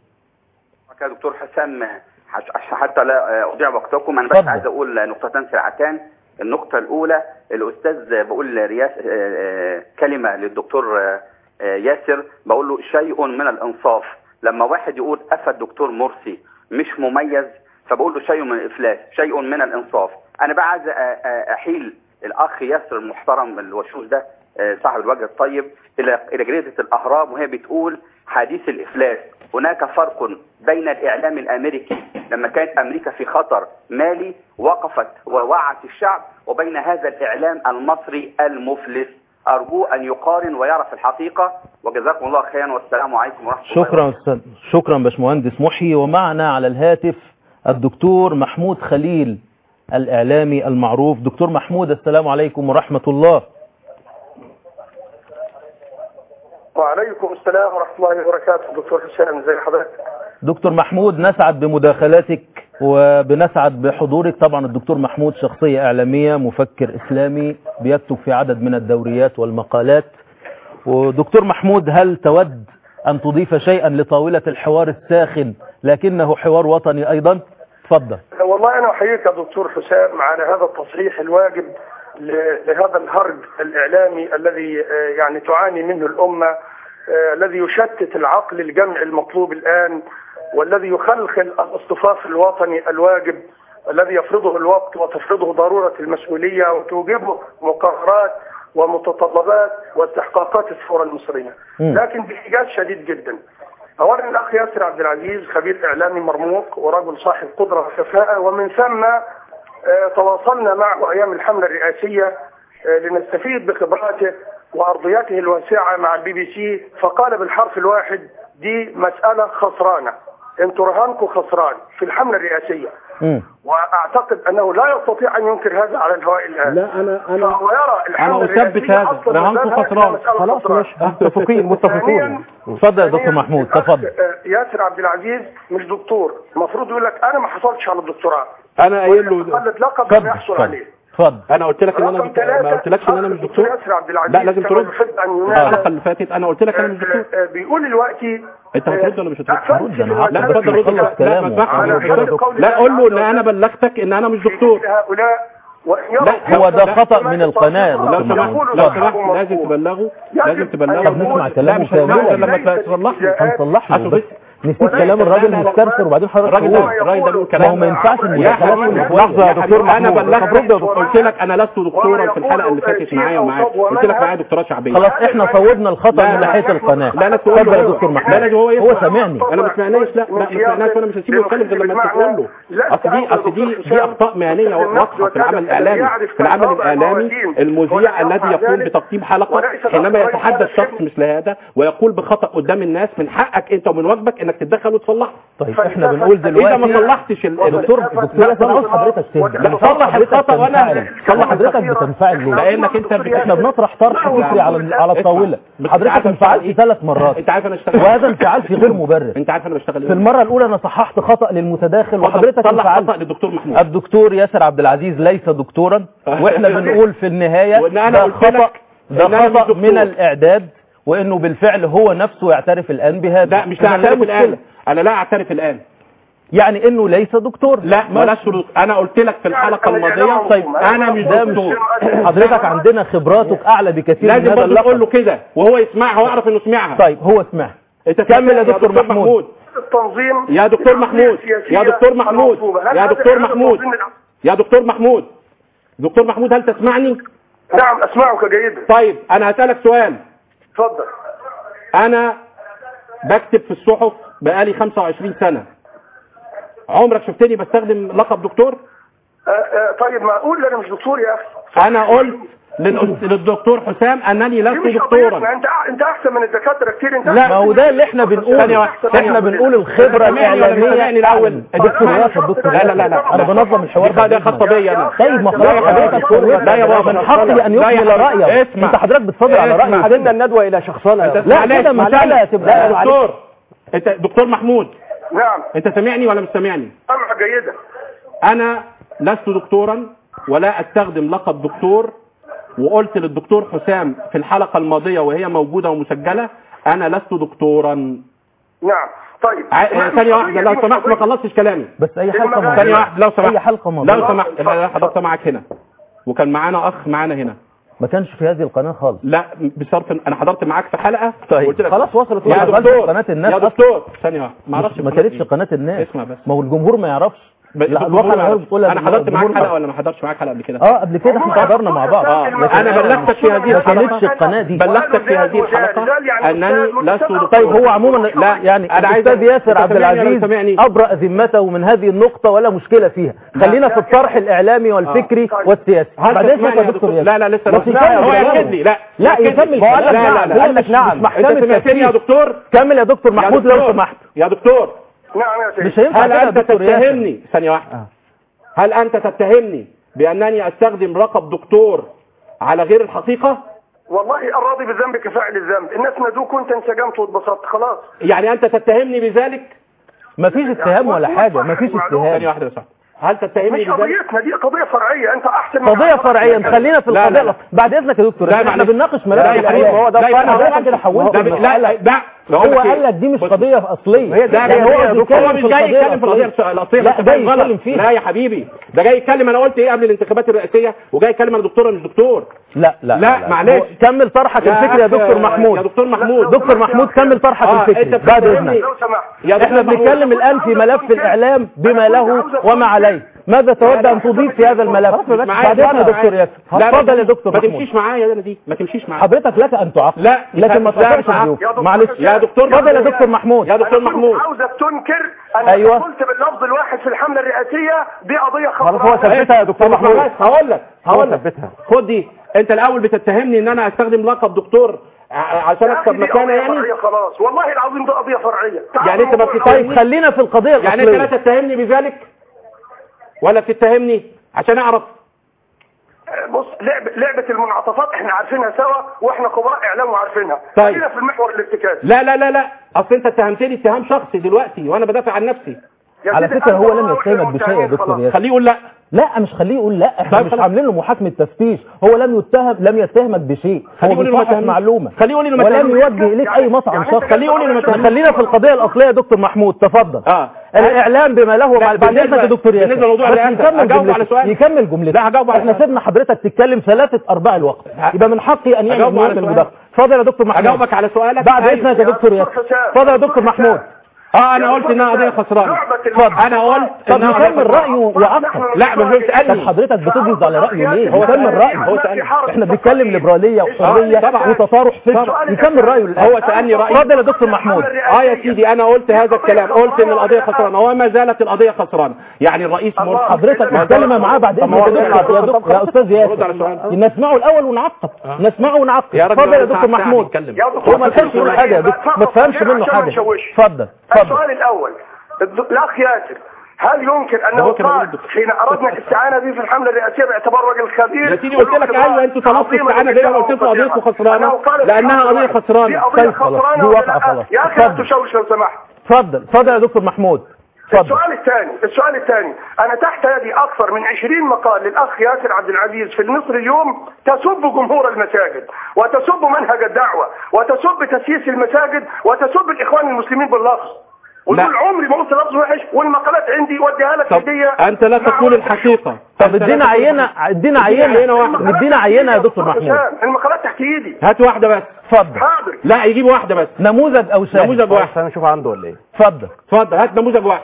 يا دكتور حسام عش- عشان حتى لا اضيع وقتكم انا بس اتفضل. عايز اقول نقطتين سريعتان النقطة الأولى الأستاذ بقول رياس آه، آه، كلمة للدكتور آه، آه، ياسر بقول له شيء من الإنصاف لما واحد يقول أفى الدكتور مرسي مش مميز فبقول له شيء من الإفلاس شيء من الإنصاف أنا بقى عايز آه، آه، أحيل الأخ ياسر المحترم الوشوش ده آه، صاحب الوجه الطيب إلى إلى جريدة الأهرام وهي بتقول حديث الإفلاس هناك فرق بين الإعلام الأمريكي لما كانت أمريكا في خطر مالي وقفت ووعت الشعب وبين هذا الإعلام المصري المفلس أرجو أن يقارن ويعرف الحقيقة وجزاكم الله خيرا والسلام عليكم ورحمة الله شكرا أستاذ شكرا باشمهندس محيي ومعنا على الهاتف الدكتور محمود خليل الإعلامي المعروف دكتور محمود السلام عليكم ورحمة الله وعليكم السلام ورحمة الله وبركاته دكتور حسام زي حضرتك دكتور محمود نسعد بمداخلاتك وبنسعد بحضورك طبعا الدكتور محمود شخصية إعلامية مفكر إسلامي بيكتب في عدد من الدوريات والمقالات ودكتور محمود هل تود أن تضيف شيئا لطاولة الحوار الساخن لكنه حوار وطني أيضا تفضل والله أنا أحييك يا دكتور حسام على هذا التصحيح الواجب ل- لهذا الهرج الإعلامي الذي آه، يعني تعاني منه الأمة آه، الذي يشتت العقل الجمعي المطلوب الآن والذي يخلخل الاصطفاف الوطني الواجب الذي يفرضه الوقت وتفرضه ضرورة المسؤولية وتوجبه مقررات ومتطلبات واستحقاقات الثوره المصريه مم. لكن بايجاز شديد جدا اولا الاخ ياسر عبد العزيز خبير اعلامي مرموق ورجل صاحب قدره وكفاءه ومن ثم آه، تواصلنا معه ايام الحمله الرئاسيه آه، لنستفيد بخبراته وارضياته الواسعه مع البي بي سي فقال بالحرف الواحد دي مساله خسرانه انتوا رهانكم خسران في الحمله الرئاسيه واعتقد انه لا يستطيع ان ينكر هذا على الهواء الان لا انا انا فهو يرى الحمله انا اثبت الرئاسية هذا أصلاً رهانكم مبدأها خسران مسألة خلاص خسران. ماشي متفقين متفقين اتفضل يا دكتور محمود تفضل آه، ياسر عبد العزيز مش دكتور المفروض يقول لك انا ما حصلتش على الدكتوراه انا قايل له خلت لقب لم يحصل عليه اتفضل انا قلت لك ان انا رقم دكتور ما ثلاثة، قلتلكش ان انا مش دكتور ياسر عبد العزيز لا لازم كما ترد يحب ان ينادى الحلقه اللي فاتت انا قلت لك انا مش دكتور آه، بيقول دلوقتي انت هترد ولا مش هترد؟ هرد أنا لا هرد. اتفضل رد خلص لا ما كلامه. على اسمعش حد قول لا الله قول له عز ان انا بلغتك ان انا مش دكتور هؤلاء وإن يروا لا هو ده لا، خطأ من القناة يا لو دكتور سمحت محمود لو اتفضل. سمحت لازم تبلغه لازم تبلغه طب نسمع كلامه لا مش هسمعه كاملا. غير لما تصلح له هنصلح له أصل بس نسيت كلام الراجل مسترسل وبعدين حضرتك الراجل تقول ده الراجل ده له ما كلام هو ما ينفعش يا المداخلات حبيبي كل لحظه يا شوية. دكتور انا محمود. بلغتك قلت لك انا لست دكتورا في الحلقه اللي فاتت معايا ومعاك قلت لك معايا دكتوراه شعبيه خلاص احنا فوضنا الخطأ لا، من لا. ناحية القناة لا لا تقول اتفضل يا له دكتور محمود لا لا هو هو يسمع. سامعني انا ما سمعناش لا لا ما سمعناش وانا مش هسيبه يتكلم غير لما انت تقول له اصل دي اصل دي دي اخطاء مهنيه واضحه في العمل الاعلامي في العمل الاعلامي المذيع الذي يقوم بتقديم حلقه حينما يتحدث شخص مثل هذا ويقول بخطا قدام الناس من حقك انت ومن واجبك انك تتدخل وتصلح طيب احنا بنقول دلوقتي اذا ما صلحتش ال- دكتور دكتور لا، انا عاوز حضرتك تهدى لا صلح الخطا وانا صلح حضرتك بتنفعل ليه؟ لانك انت احنا بنطرح طرح فكري على على الطاوله بس حضرتك عارف انفعلت إيه؟ ثلاث مرات انت عارف انا اشتغل وهذا انفعال في غير مبرر انت عارف انا بشتغل في المره الاولى انا صححت خطا للمتداخل وحضرتك صلح انفعلت خطا للدكتور محمود الدكتور ياسر عبد العزيز ليس دكتورا واحنا بنقول في النهايه وإن أنا ده قلت خطا لك ده إن أنا مش خطا دكتور. من الاعداد وانه بالفعل هو نفسه يعترف الان بهذا لا مش إذا لا ده اعترف مشكلة. الان انا لا اعترف الان يعني انه ليس دكتور لا ولا شروط انا قلت لك في الحلقه الماضيه طيب انا مش ده مش دكتور حضرتك عندنا خبراتك اعلى بكثير من لازم هذا برضه اللقب تقول له كده وهو يسمعها ويعرف انه سمعها طيب هو سمع انت كمل يا دكتور محمود التنظيم يا دكتور محمود يا دكتور محمود يا دكتور محمود يا دكتور محمود دكتور محمود هل تسمعني نعم اسمعك جيدا طيب انا هسالك سؤال اتفضل انا بكتب في الصحف بقالي 25 سنه عمرك شفتني بستخدم لقب دكتور آه، آه، طيب معقول انا مش دكتور يا اخي انا قلت للأس- للدكتور حسام انني دي لست مش دكتورا قضيتنا. انت انت احسن من الدكاتره كتير انت لا ما هو ده اللي احنا ثانية بنقوله واحدة. احنا بنقول الخبرة سامعني ولا مش سامعني الإعلامية الأول؟ دكتور ياسر دكتور لا لا لا لا أنا بنظم الحوار ده ده خاصة بيا أنا طيب ما لا يا خلاص حبيبي. حضرتك لا يا بابا من حقه أن لا يا يكمل حبيبي. رأيه اسمع. أنت حضرتك بتفضل على اسمع. رأي حددنا الندوه الى شخصنا انت لا معلش، كده معلش. مسألة تبقى يا دكتور انت دكتور محمود نعم انت سامعني ولا مش سامعني سمع جيدا انا لست دكتورا ولا استخدم لقب دكتور وقلت للدكتور حسام في الحلقة الماضية وهي موجودة ومسجلة انا لست دكتورا نعم طيب ع- ثانية واحدة لو سمحت ما خلصتش كلامي بس أي حلقة ثانية ماضية واحدة لو سمحت أي حلقة ماضية لو سمحت لا، حضرتك معاك هنا وكان معانا اخ معانا هنا ما كانش في هذه القناة خالص لا بصرف انا حضرت معاك في حلقة طيب قلت لك خلاص وصلت يا وصلت دكتور قناة الناس يا أصلاً. دكتور ثانية واحدة ما اعرفش ما كانتش قناة الناس اسمع بس ما هو الجمهور ما يعرفش ب- لا، الجمهور الواقع ما الغير يعرفش. بتقولها انا حضرت معاك الجمهور حلقة ما- ولا ما حضرتش معاك حلقة قبل كده اه قبل كده احنا حضرنا مع بعض اه انا بلغتك في هذه ما الحلقة كانتش القناة دي بلغتك في هذه الحلقة انني لست دكتور طيب هو عموما لا يعني انا عايز الاستاذ ياسر أنت عبد سامعني ولا العزيز سامعني؟ ابرأ ذمته من هذه النقطة ولا مشكلة فيها خلينا في الطرح الاعلامي والفكري والسياسي هل بعدين تسمعني شوف يا يا دكتور ياسر لا لا لسه بس لا يكمل هو كلامه. يأكد لي لا لا يأكد لي. يكمل كلامه لا لا لا قال لك نعم انت سمعتني يا دكتور كمل يا دكتور يا محمود لو دكتور. سمحت يا دكتور نعم يا سيدي مش هينفع هل كده يا انت دكتور ياسر تتهمني ثانية واحدة هل انت تتهمني بانني استخدم لقب دكتور على غير الحقيقة والله الراضي بالذنب كفاعل الذنب الناس نادوك وانت انسجمت واتبسطت خلاص يعني انت تتهمني بذلك ما فيش اتهام ولا حاجة ما فيش ثانية اتهام واحدة يا صاحبي هل تتهمني مش بذلك قضيتنا دي قضيه فرعيه انت احسن من قضية فرعية خلينا في لا، لا، القضية لا. بعد اذنك يا دكتور لا، احنا معلش. بنناقش لا ملف يا حبيبي، الاعلام هو ده لا الفرق. يبقى حضرتك كده حولت ده ب- لا المسألة لا بقول هو لك إيه؟ قال لك دي مش بص. قضية أصلية لا لا يعني هو هو بيتكلم مش في جاي القضية يتكلم في القضيه الأصلية. الاصليه لا بس جاي فاهم غلط. يتكلم فيها لا يا حبيبي ده جاي يتكلم انا قلت ايه قبل الانتخابات الرئاسيه وجاي يتكلم انا دكتور مش دكتور لا لا لا، معلش. هو كمل طرحك يا الفكري يا أخ- دكتور محمود يا دكتور محمود دكتور محمود كمل طرحك آه، الفكري أنت بعد بتتهمني. اذنك لو سمحت يا احنا دكتور محمود. بنتكلم الان في ملف الاعلام بما له وما عليه ماذا تود ان تضيف في هذا الملف بعد اذن يا دكتور ياسر اتفضل يا دكتور ما محمود. تمشيش معايا انا دي ما تمشيش معايا حضرتك لك ان تعقب لا لكن ما لا، تقدرش لا، تضيف يا دكتور معلش يا دكتور اتفضل يا محمود. دكتور محمود يا دكتور أنا كنت محمود عاوزك تنكر أنا أيوة. قلت باللفظ الواحد في الحملة الرئاسية دي قضية خلاص خطرة هو ثبتها يا دكتور محمود بس هقول لك هقول لك ثبتها خد دي انت الاول بتتهمني ان انا استخدم لقب دكتور ع- عشان يا أخي اكسب دي مكانه قضية يعني فرعية خلاص والله العظيم دي قضية فرعية تعال يعني انت ما الموضوع بتتهمني طيب خلينا في القضيه يعني انت لا الاصليه تتهمني بذلك ولا بتتهمني عشان اعرف بص لعبة, لعبة المنعطفات احنا عارفينها سوا واحنا خبراء اعلام وعارفينها طيب. خلينا في المحور الارتكازي لا لا لا لا اصل انت اتهمتني اتهام شخصي دلوقتي وانا بدافع عن نفسي يا على سيدي فكره هو أنا لم بقول يتهمك إحنا بشيء يا متهمين دكتور خلاص. ياسر خليه يقول لا لا مش خليه يقول لا احنا طيب مش خلاص. عاملين له محاكمه تفتيش هو لم يتهم لم يتهمك بشيء خليه هو يقول إنه ما بيصحح اتهمنيش. معلومه خليه يقول إنه ما ولم اتهمنيش. يوجه اليك اي مطعم يعني شخص خليه يقول إنه ما اتهمنيش. خلينا في القضيه الاصليه يا دكتور محمود تفضل اه الاعلام بما له لا، مع بعد بالنسبة- اذنك يا دكتور ياسر بالنسبة لموضوع بس الرئاسة، يكمل أجاوب على جملته سؤال؟ يكمل جملته لا، هجاوب على احنا سؤال. سيبنا حضرتك تتكلم ثلاثه ارباع الوقت يبقى من حقي ان يعمل أجاوب على مهم سؤال؟ المداخله اتفضل يا دكتور محمود اجاوبك على سؤالك بعد أيوة. اذنك يا دكتور ياسر اتفضل يا دكتور محمود اه انا قلت انها قضيه خسرانه اتفضل انا قلت طب إنها قضية نكمل خسرانة. رايه وعقب لا ما هو طب سالني حضرتك بتجلس على رايه ليه هو يكمل سألني. رايه هو سألني. احنا بنتكلم ليبراليه وحريه طبعا. وتصارح فكر طبعا. يكمل رايه للآخر. هو سالني رايي اتفضل يا دكتور محمود اه يا سيدي انا قلت هذا الكلام قلت ان القضيه خسرانه وما زالت القضيه خسرانه يعني الرئيس مرسي حضرتك نتكلم معاه بعد طب ما اذنك هو يا دكتور يا, دكتور يا استاذ رد على ياسر سؤال. نسمعه الاول ونعقب نسمعه ونعقب يا راجل اتفضل يا أنا دكتور ساعة- ساعة محمود بيتكلم. هو ما كانش يقول حاجه يا دكتور ما تفهمش منه عشان حاجه نشوش. اتفضل اتفضل السؤال الاول الد- الاخ ياسر هل يمكن ده انه هو كان قال بيقول حين اردنا الاستعانه به في الحمله الرئاسيه باعتبار راجل خبير يا سيدي قلت لك ايوه انتوا طلبتوا الاستعانه بيا وقلت لكم قضيتكم خسرانه لانها قضيه دي خسرانه قضيه طيب خلاص، خسرانه دي ولا واقعة لا؟ خلاص. يا اخي لا اتفضل. تشوش لو سمحت اتفضل اتفضل يا دكتور محمود اتفضل السؤال الثاني السؤال الثاني انا تحت يدي اكثر من 20 مقال للاخ ياسر عبد العزيز في المصري اليوم تسب جمهور المساجد وتسب منهج الدعوه وتسب تسييس المساجد وتسب الاخوان المسلمين باللفظ وتقول عمري ما قلت لفظ وحش والمقالات عندي وديها لك طب هديه انت لا تقول الحقيقه طب أنت لا ادينا تقول عينه الحقيقة. ادينا اديني عينه عينة واحدة. ادينا عينه يا دكتور محمود حسام، المقالات تحت ايدي هات واحده بس اتفضل حاضر لا يجيب واحده بس نموذج او شاهد نموذج واحد عشان نشوف عنده ولا ايه اتفضل اتفضل هات نموذج واحد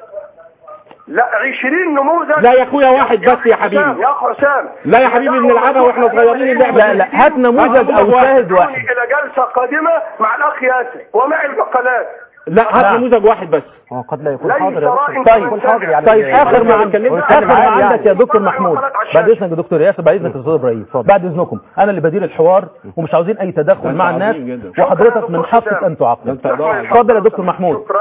لا 20 نموذج لا يا اخويا واحد بس يا حبيبي حسام، يا اخو حسام لا يا حبيبي بنلعبها واحنا صغيرين اللعبه لا لا هات نموذج او شاهد واحد الى جلسه قادمه مع الاخ ياسر ومعي المقالات لا هات نعم. نموذج واحد بس هو قد لا يكون ليس حاضر يا رأي دكتور طيب يكون حاضر يعني طيب اخر ما عندك اتكلمنا اخر ما عادي عندك يا يعني. دكتور محمود بعد اذنك يا دكتور ياسر بعد اذنك يا استاذ ابراهيم بعد اذنكم انا اللي بدير الحوار ومش عاوزين اي تدخل أنت مع عظيم الناس جدا. وحضرتك من حقك ان تعقب أنت إدارة. اتفضل يا دكتور محمود شكرا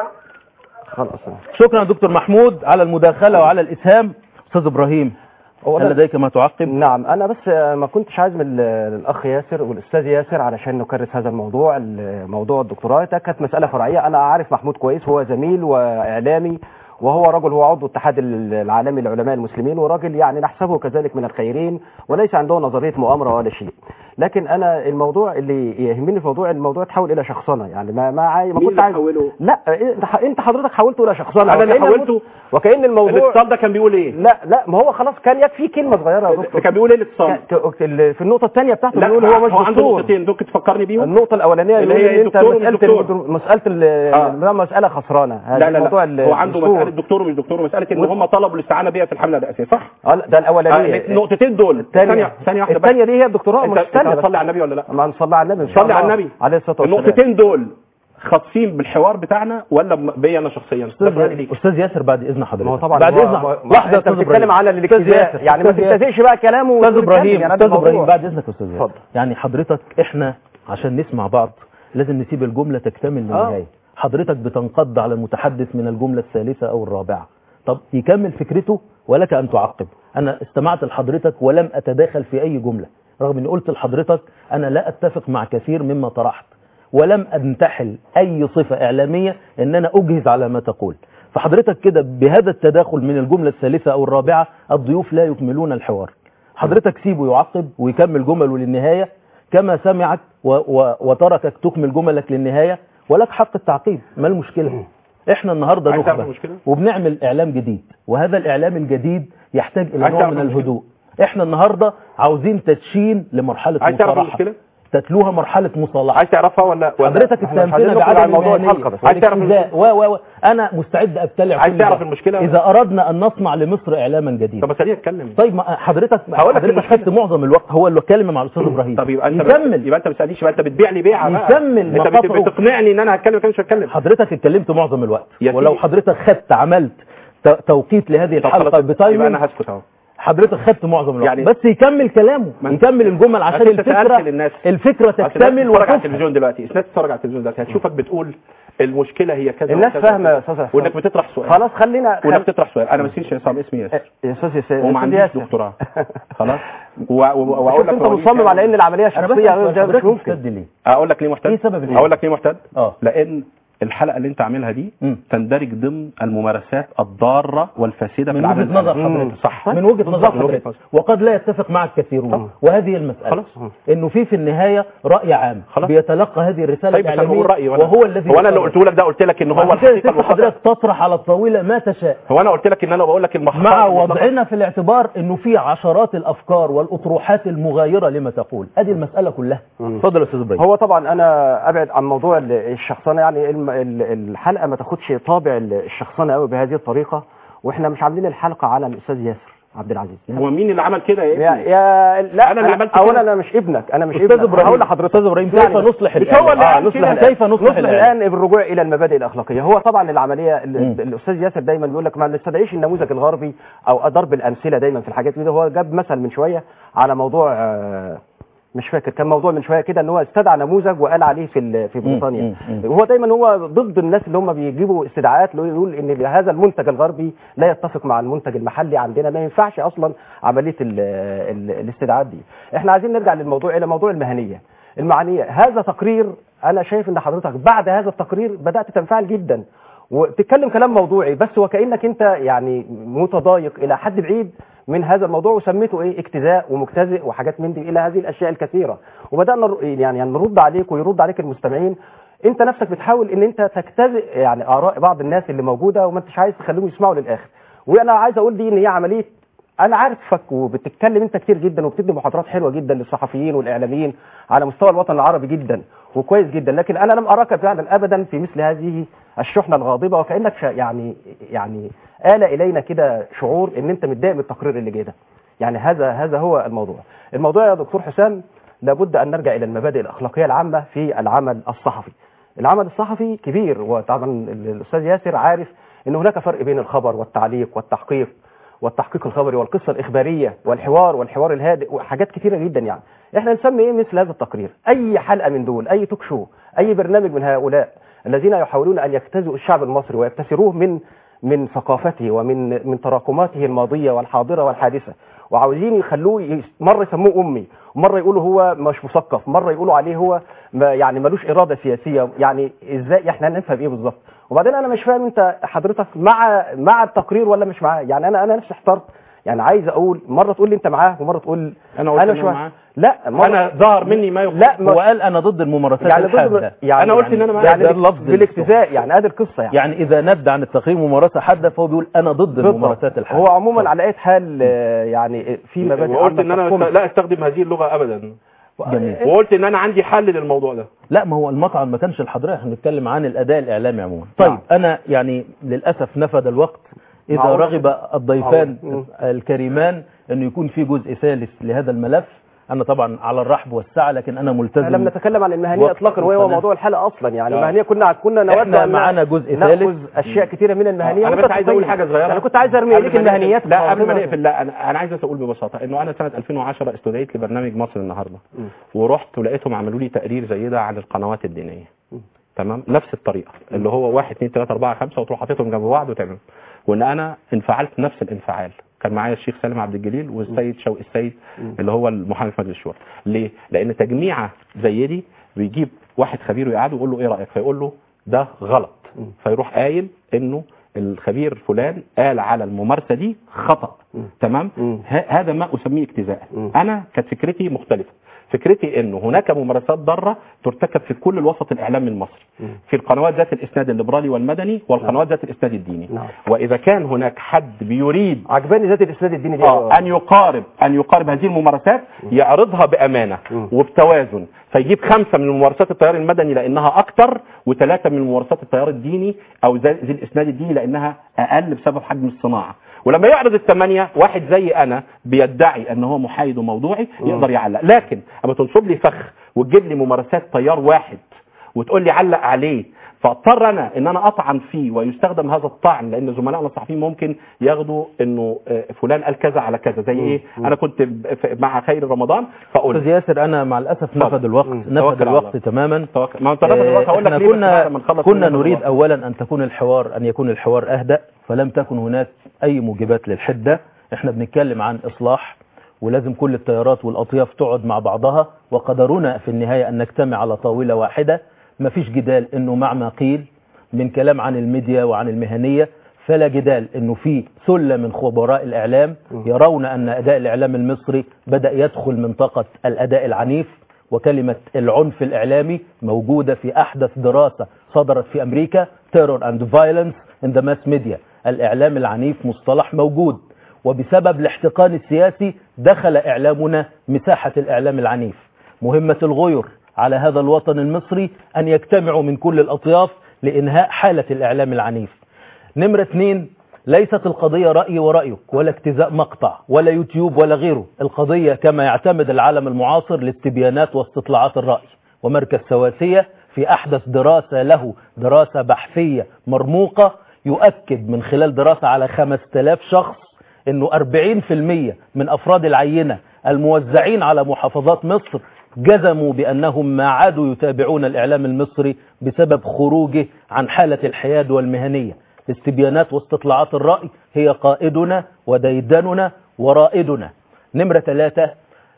خلاص شكرا يا دكتور محمود على المداخله وعلى الاسهام استاذ ابراهيم هو هل أنا- لديك ما تعقب نعم انا بس آه، ما كنتش عايز من ال- الاخ ياسر والاستاذ ياسر علشان نكرس هذا الموضوع ال- موضوع الدكتوراه ده كانت مساله فرعيه انا عارف محمود كويس هو زميل واعلامي وهو رجل هو عضو الاتحاد ال- العالمي لعلماء المسلمين وراجل يعني نحسبه كذلك من الخيرين وليس عنده نظريه مؤامره ولا شيء لكن انا الموضوع اللي يهمني في موضوع الموضوع تحول الى شخصنه يعني ما ما عاي... ما مين كنت اللي عايز حوله؟ لا انت ح- انت حضرتك حولته الى شخصنه انا اللي وكأن حولته وكأن الموضوع الاتصال ده كان بيقول ايه لا لا ما هو خلاص كان يكفي كلمه صغيره يا دكتور كان بيقول ايه الاتصال ك- ال- في النقطة الثانية بتاعته لا بيقول هو مش هو عنده دكتور نقطتين ممكن تفكرني بيهم النقطة الأولانية اللي يقول هي إن أنت دكتور ومش مسألة دكتور. المدر- مسألة ال- آه. ده مسألة خسرانة هذا لا لا موضوع لا ال- هو عنده الدستور. مسألة دكتور ومش دكتور ومسألة ان هم طلبوا الاستعانة بيها في الحملة الرئاسية صح؟ اه لا، ده الأولانية آه، النقطتين دول الثانية ثانية ثانية واحدة بس الثانية دي هي الدكتوراه انت مش انت الثانية هتصلي على النبي ولا لا؟ ما نصلي على النبي إن شاء صلي على الله. النبي عليه الصلاة والسلام النقطتين دول خاصين بالحوار بتاعنا ولا ب- بيا انا شخصيا؟ ده سؤالي استاذ ليك. استاذ ياسر بعد اذن حضرتك ما هو طبعا بعد ما- اذن ما- ما- لحظه يا انت استاذ بتتكلم ابراهيم على أستاذ الاجتزاء ياسر، يعني ما أستاذ ياسر. تستهزئش بقى كلامه استاذ وتتكلم، ابراهيم يعني هذا استاذ ابراهيم الموضوع. بعد اذنك يا استاذ ياسر اتفضل. يعني حضرتك احنا عشان نسمع بعض لازم نسيب الجمله تكتمل للنهايه حضرتك بتنقض على المتحدث من الجمله الثالثه او الرابعه طب يكمل فكرته ولك ان تعقب انا استمعت لحضرتك ولم اتداخل في اي جمله رغم اني قلت لحضرتك انا لا اتفق مع كثير مما طرحت ولم انتحل اي صفه اعلاميه ان انا اجهز على ما تقول فحضرتك كده بهذا التداخل من الجمله الثالثه او الرابعه الضيوف لا يكملون الحوار حضرتك سيبه يعقب ويكمل جمله للنهايه كما سمعك و و وتركك تكمل جملك للنهايه ولك حق التعقيب ما المشكله احنا النهارده عايز تعرف نخبه المشكلة؟ وبنعمل اعلام جديد وهذا الاعلام الجديد يحتاج الى عايز نوع تعرف من المشكلة؟ الهدوء احنا النهارده عاوزين تدشين لمرحله عايز تعرف مصارحه المشكلة؟ تتلوها مرحله مصالحه عايز تعرفها ولا ولا- حضرتك إحنا مش عايزين اتهمتنا نخرج بعدم عن موضوع المهنية الحلقة بس. عايز تعرف والاستهزاء و و و انا مستعد ابتلع عايز كل تعرف ده. المشكلة؟ اذا اردنا ان نصنع لمصر اعلاما جديدا طب خليني اتكلم طيب ما حضرتك هقول لك حضرتك المشكلة. خدت معظم الوقت هو اللي اتكلم مع الاستاذ ابراهيم طب يبقى انت يكمل يبقى انت ما بتسالنيش يبقى انت بتبيع لي بيعه بقى. يكمل انت بت- مقاطعه. بتقنعني ان انا هتكلم كده مش هتكلم حضرتك اتكلمت معظم الوقت يا ولو سيدي. حضرتك خدت عملت ت- توقيت لهذه طب الحلقه خلاص، يبقى بتايمنج انا هسكت اهو حضرتك خدت معظم الوقت يعني- يعني بس يكمل كلامه ما- يكمل الجمل عشان أصل أنت سألت الفكره للناس الفكره أصل الناس تكتمل بتتفرج على وتفهم التلفزيون دلوقتي الناس بتتفرج على التلفزيون دلوقتي هتشوفك بتقول المشكله هي كذا الناس وكذا فاهمه يا وكذا. استاذ وانك بتطرح سؤال خلاص خلينا وانك خل... بتطرح سؤال انا ما اسميش عصام اسمي ياسر يا استاذ ياسر وما أستاذ عنديش ياسر. دكتوراه خلاص و- و- واقول شوف لك انت مواليد مصمم كام. على ان العمليه انا شخصيه بسأل ده مش حضرتك ممكن مستد ليه اقول لك ليه محتاج ايه سبب الإيه؟ اقول لك ليه محتاج اه لان الحلقه اللي انت عاملها دي مم. تندرج ضمن الممارسات الضاره والفاسده في من العمل وجهه نظر الإعلامي. حضرتك صح من وجهه نظر من وجهة حضرتك وقد لا يتفق معك كثيرون وهذه المساله خلاص. انه في في النهايه راي عام خلاص. بيتلقى هذه الرساله طيب بس انا الاعلاميه بقول رايي وأنا- وهو الذي هو انا اللي يقرر. قلته لك ده قلت لك ان هو وعشان كده الحقيقه ست المخطئة. حضرتك تطرح على الطاوله ما تشاء هو انا قلت لك ان انا بقول لك المخطئه مع المطلقة. وضعنا في الاعتبار انه في عشرات الافكار والاطروحات المغايره لما تقول ادي المساله كلها اتفضل يا استاذ ابراهيم هو طبعا انا ابعد عن موضوع ال- الشخصنه يعني الم- ال- الحلقه ما تاخدش طابع ال- الشخصنه قوي بهذه الطريقه واحنا مش عاملين الحلقه على الاستاذ ياسر عبد العزيز هو مين اللي عمل كده يا يا, ابني يا لا أنا اللي عملت اولا كده. انا مش ابنك انا مش أستاذ ابنك إبراهيم. هقول لحضرتك أستاذ إبراهيم، كيف يعني نصلح مش الآن؟ هو اللي آه، قال نصلح كده. الآن. كيف نصلح نصلح الآن؟ الان بالرجوع الى المبادئ الاخلاقيه هو طبعا العمليه ال- مم. الاستاذ ياسر دايما بيقول لك ما نستدعيش النموذج الغربي او ضرب الامثله دايما في الحاجات دي هو جاب مثل من شويه على موضوع آه، مش فاكر كان موضوع من شويه كده ان هو استدعى نموذج وقال عليه في ال- في بريطانيا مم. مم. هو دايما هو ضد الناس اللي هم بيجيبوا استدعاءات اللي هو يقول ان هذا المنتج الغربي لا يتفق مع المنتج المحلي عندنا ما ينفعش اصلا عمليه ال ال الاستدعاءات دي احنا عايزين نرجع للموضوع الى موضوع المهنيه المعنيه هذا تقرير انا شايف ان حضرتك بعد هذا التقرير بدات تنفعل جدا وتتكلم كلام موضوعي بس وكانك انت يعني متضايق الى حد بعيد من هذا الموضوع وسميته ايه اجتزاء ومجتزئ وحاجات من دي الى هذه الاشياء الكثيره وبدانا نر- يعني نرد عليك ويرد عليك المستمعين انت نفسك بتحاول ان انت تجتزئ يعني اراء بعض الناس اللي موجوده وما انتش عايز تخليهم يسمعوا للاخر وانا عايز اقول دي ان هي عمليه انا عارفك وبتتكلم انت كتير جدا وبتدي محاضرات حلوه جدا للصحفيين والاعلاميين على مستوى الوطن العربي جدا وكويس جدا لكن انا لم اراك فعلا ابدا في مثل هذه الشحنه الغاضبه وكانك شا- يعني يعني آل الينا كده شعور ان انت متضايق من التقرير اللي جه ده يعني هذا هذا هو الموضوع الموضوع يا دكتور حسام لابد ان نرجع الى المبادئ الاخلاقيه العامه في العمل الصحفي العمل الصحفي كبير وطبعا الاستاذ ياسر عارف ان هناك فرق بين الخبر والتعليق والتحقيق والتحقيق الخبري والقصه الاخباريه والحوار والحوار الهادئ وحاجات كثيره جدا يعني احنا نسمي ايه مثل هذا التقرير اي حلقه من دول اي توك شو اي برنامج من هؤلاء الذين يحاولون ان يجتزئوا الشعب المصري ويكتسروه من من ثقافته ومن من تراكماته الماضيه والحاضره والحادثه وعاوزين يخلوه يس- مره يسموه امي ومره يقولوا هو مش مثقف مره يقولوا عليه هو ما يعني ملوش اراده سياسيه يعني ازاي احنا نفهم ايه بالظبط وبعدين انا مش فاهم انت حضرتك مع مع التقرير ولا مش معاه يعني انا انا نفسي احترت يعني عايز اقول مره تقول لي انت معاه ومره تقول أنا قلت إن مش أنا معاه. معاه. لا مرة انا ظهر مني ما يخ... لا هو قال انا ضد الممارسات يعني ضد الحاده يعني أنا قلت إن أنا معاه. يعني ده اللفظ بالاجتزاء يعني ادي القصه يعني يعني اذا ندى عن التقرير ممارسه حاده فهو بيقول انا ضد الممارسات الحاده هو عموما على اي حال آه، يعني في مبادئ وقلت ان عامة انا تحكم. است- لا استخدم هذه اللغه ابدا جميل وقلت ان انا عندي حل للموضوع ده لا ما هو المطعم ما كانش لحضرتك احنا بنتكلم عن الاداء الاعلامي عموما طيب نعم. انا يعني للاسف نفد الوقت اذا معقول. رغب الضيفان معقول. الكريمان انه يكون في جزء ثالث لهذا الملف انا طبعا على الرحب والسعه لكن انا ملتزم لم نتكلم عن المهنيه وقت اطلاقا وهو القناة. موضوع الحلقه اصلا يعني آه. المهنيه كنا كنا نود احنا أن معانا جزء نأخذ ثالث اشياء كثيره من المهنيه انا وأنت بس عايز اقول تقيم. حاجه صغيره انا كنت عايز ارمي قبل ليك ما نقفل- المهنيات لا قبل ما الغاضبة. نقفل لا انا انا عايز بس اقول ببساطه انه انا سنه 2010 استدعيت لبرنامج مصر النهارده ورحت ولقيتهم عملوا لي تقرير زي ده عن القنوات الدينيه تمام نفس الطريقه اللي هو 1 2 3 4 5 وتروح حاططهم جنب بعض وتعمل وان انا انفعلت نفس الانفعال كان معايا الشيخ سالم عبد الجليل والسيد شوقي السيد اللي هو المحامي في مجلس الشورى ليه لان تجميعه زي دي بيجيب واحد خبير ويقعده ويقول له ايه رايك فيقول له ده غلط فيروح قايل انه الخبير فلان قال على الممارسه دي خطا تمام ه- هذا ما اسميه اجتزاء انا كانت فكرتي مختلفه فكرتي انه هناك ممارسات ضاره ترتكب في كل الوسط الاعلامي المصري في القنوات ذات الاسناد الليبرالي والمدني والقنوات ذات الاسناد الديني نعم. واذا كان هناك حد بيريد عجباني ذات الاسناد الديني دي آه ان يقارب ان يقارب هذه الممارسات يعرضها بامانه وبتوازن فيجيب خمسه من ممارسات التيار المدني لانها اكتر وثلاثه من ممارسات التيار الديني او ذي ذي الاسناد الديني لانها اقل بسبب حجم الصناعه ولما يعرض الثمانيه واحد زي انا بيدعي ان هو محايد وموضوعي يقدر يعلق لكن اما تنصب لي فخ وتجيب لي ممارسات تيار واحد وتقول لي علق عليه فاضطر انا ان انا اطعن فيه ويستخدم هذا الطعن لان زملائنا الصحفيين ممكن ياخدوا انه آه، فلان قال كذا على كذا زي ايه انا كنت ب- ف- مع خير رمضان فقلت استاذ ياسر انا مع الاسف نفذ الوقت نفذ توكل على الوقت الله. تماما توكل. ما انت نفذ الوقت هقول لك احنا ليه بس كنا بعد ما نخلص كنا نفذ نريد الوقت. اولا ان تكون الحوار ان يكون الحوار اهدأ فلم تكن هناك اي موجبات للحده احنا بنتكلم عن اصلاح ولازم كل التيارات والاطياف تقعد مع بعضها وقدرنا في النهايه ان نجتمع على طاوله واحده مفيش جدال انه مع ما قيل من كلام عن الميديا وعن المهنيه فلا جدال انه في ثله من خبراء الاعلام يرون ان اداء الاعلام المصري بدا يدخل منطقه الاداء العنيف وكلمة العنف الإعلامي موجودة في أحدث دراسة صدرت في أمريكا Terror and Violence in the Mass Media الإعلام العنيف مصطلح موجود وبسبب الاحتقان السياسي دخل إعلامنا مساحة الإعلام العنيف مهمة الغير على هذا الوطن المصري أن يجتمعوا من كل الأطياف لإنهاء حالة الإعلام العنيف نمرة اثنين ليست القضية رأي ورأيك ولا اجتزاء مقطع ولا يوتيوب ولا غيره القضية كما يعتمد العالم المعاصر لاستبيانات واستطلاعات الرأي ومركز سواسية في أحدث دراسة له دراسة بحثية مرموقة يؤكد من خلال دراسة على 5000 شخص أنه 40% من أفراد العينة الموزعين على محافظات مصر جزموا بأنهم ما عادوا يتابعون الإعلام المصري بسبب خروجه عن حالة الحياد والمهنية استبيانات واستطلاعات الرأي هي قائدنا وديدننا ورائدنا نمرة ثلاثة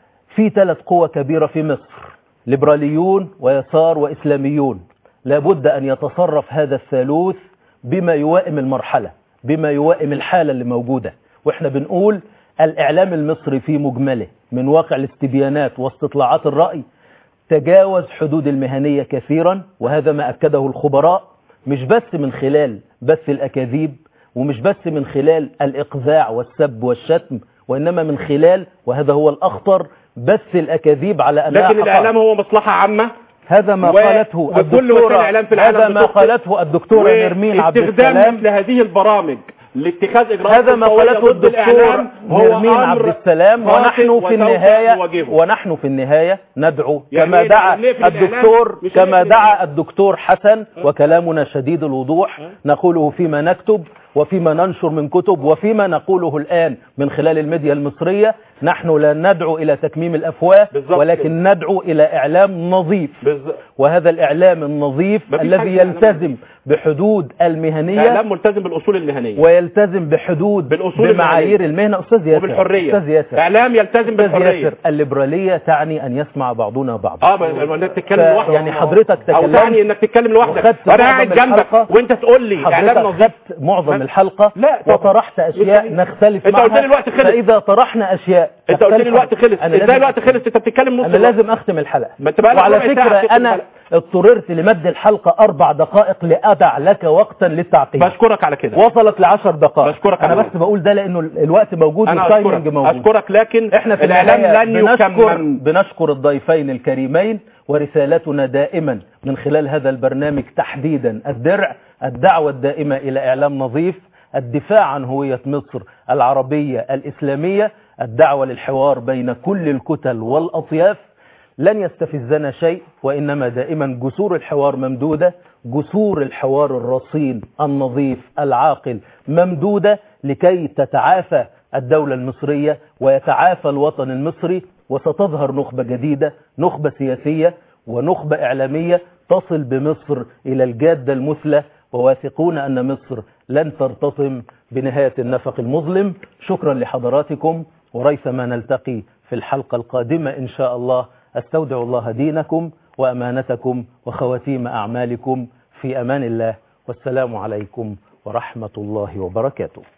في ثلاث قوى كبيرة في مصر ليبراليون ويسار وإسلاميون لابد أن يتصرف هذا الثالوث بما يوائم المرحلة بما يوائم الحالة اللي موجودة وإحنا بنقول الإعلام المصري في مجمله من واقع الاستبيانات واستطلاعات الرأي تجاوز حدود المهنية كثيرا وهذا ما أكده الخبراء مش بس من خلال بث الأكاذيب ومش بس من خلال الإقذاع والسب والشتم وإنما من خلال وهذا هو الأخطر بث الأكاذيب على أنها لكن حقائق. الإعلام هو مصلحة عامة هذا ما و- قالته وكل الدكتورة وسائل الإعلام في العالم هذا ما بتخطئ. قالته الدكتورة نرمين عبد واستخدام السلام مثل هذه البرامج لاتخاذ اجراءات هذا ما قوية قالته ضد الدكتور الإعلام هو نرمين أمر عبد السلام خاطئ ونحن في وسوف النهاية نواجهه. ونحن في النهاية ندعو يعني كما إيه دعا نقفل الإعلام؟ الدكتور مش كما نقفل دعا الدكتور حسن وكلامنا شديد الوضوح نقوله فيما نكتب وفيما ننشر من كتب وفيما نقوله الآن من خلال الميديا المصرية نحن لا ندعو إلى تكميم الأفواه ولكن ندعو إلى إعلام نظيف وهذا الإعلام النظيف مفيش الذي حاجة إعلام يلتزم بحدود المهنية إعلام ملتزم بالأصول المهنية ويلتزم بحدود بالأصول بمعايير المهنية. المهنة أستاذ ياسر وبالحرية. أستاذ ياسر إعلام يلتزم أستاذ بالحرية. ياسر الليبرالية تعني أن يسمع بعضنا بعضا اه بس انك تتكلم ف- لوحدك يعني حضرتك او تكلمت تعني انك تتكلم لوحدك وخدت وانا معظم قاعد جنبك الحلقة. وانت تقول لي اعلام حضرتك نظيف خدت معظم ها؟ الحلقة لا وطرحت أشياء نختلف انت معها قلت لي الوقت خلص. فإذا طرحنا أشياء انت قلت لي تختلف الوقت خلص أنا ازاي لازم- الوقت خلص انت بتتكلم نص أنا الوقت. لازم أختم الحلقة ما انت بقى لك وعلى ربع ساعة فكرة بتختم أنا الحلقة. اضطررت لمد الحلقة أربع دقائق لأدع لك وقتا للتعقيب بشكرك على كده وصلت لعشر دقائق بشكرك أنا على بس بقول ده لأنه الوقت موجود انا والتايمنج اشكرك موجود اشكرك لكن احنا في الاعلام النهاية لن بنشكر, يكمم بنشكر الضيفين الكريمين ورسالتنا دائما من خلال هذا البرنامج تحديدا الدرع الدعوة الدائمة إلى إعلام نظيف الدفاع عن هوية مصر العربية الإسلامية الدعوة للحوار بين كل الكتل والأطياف لن يستفزنا شيء وإنما دائما جسور الحوار ممدودة جسور الحوار الرصين النظيف العاقل ممدودة لكي تتعافى الدولة المصرية ويتعافى الوطن المصري وستظهر نخبة جديدة نخبة سياسية ونخبة إعلامية تصل بمصر إلى الجادة المثلى وواثقون أن مصر لن ترتطم بنهاية النفق المظلم شكرا لحضراتكم وريثما نلتقي في الحلقة القادمة إن شاء الله أستودع الله دينكم وأمانتكم وخواتيم أعمالكم في أمان الله والسلام عليكم ورحمة الله وبركاته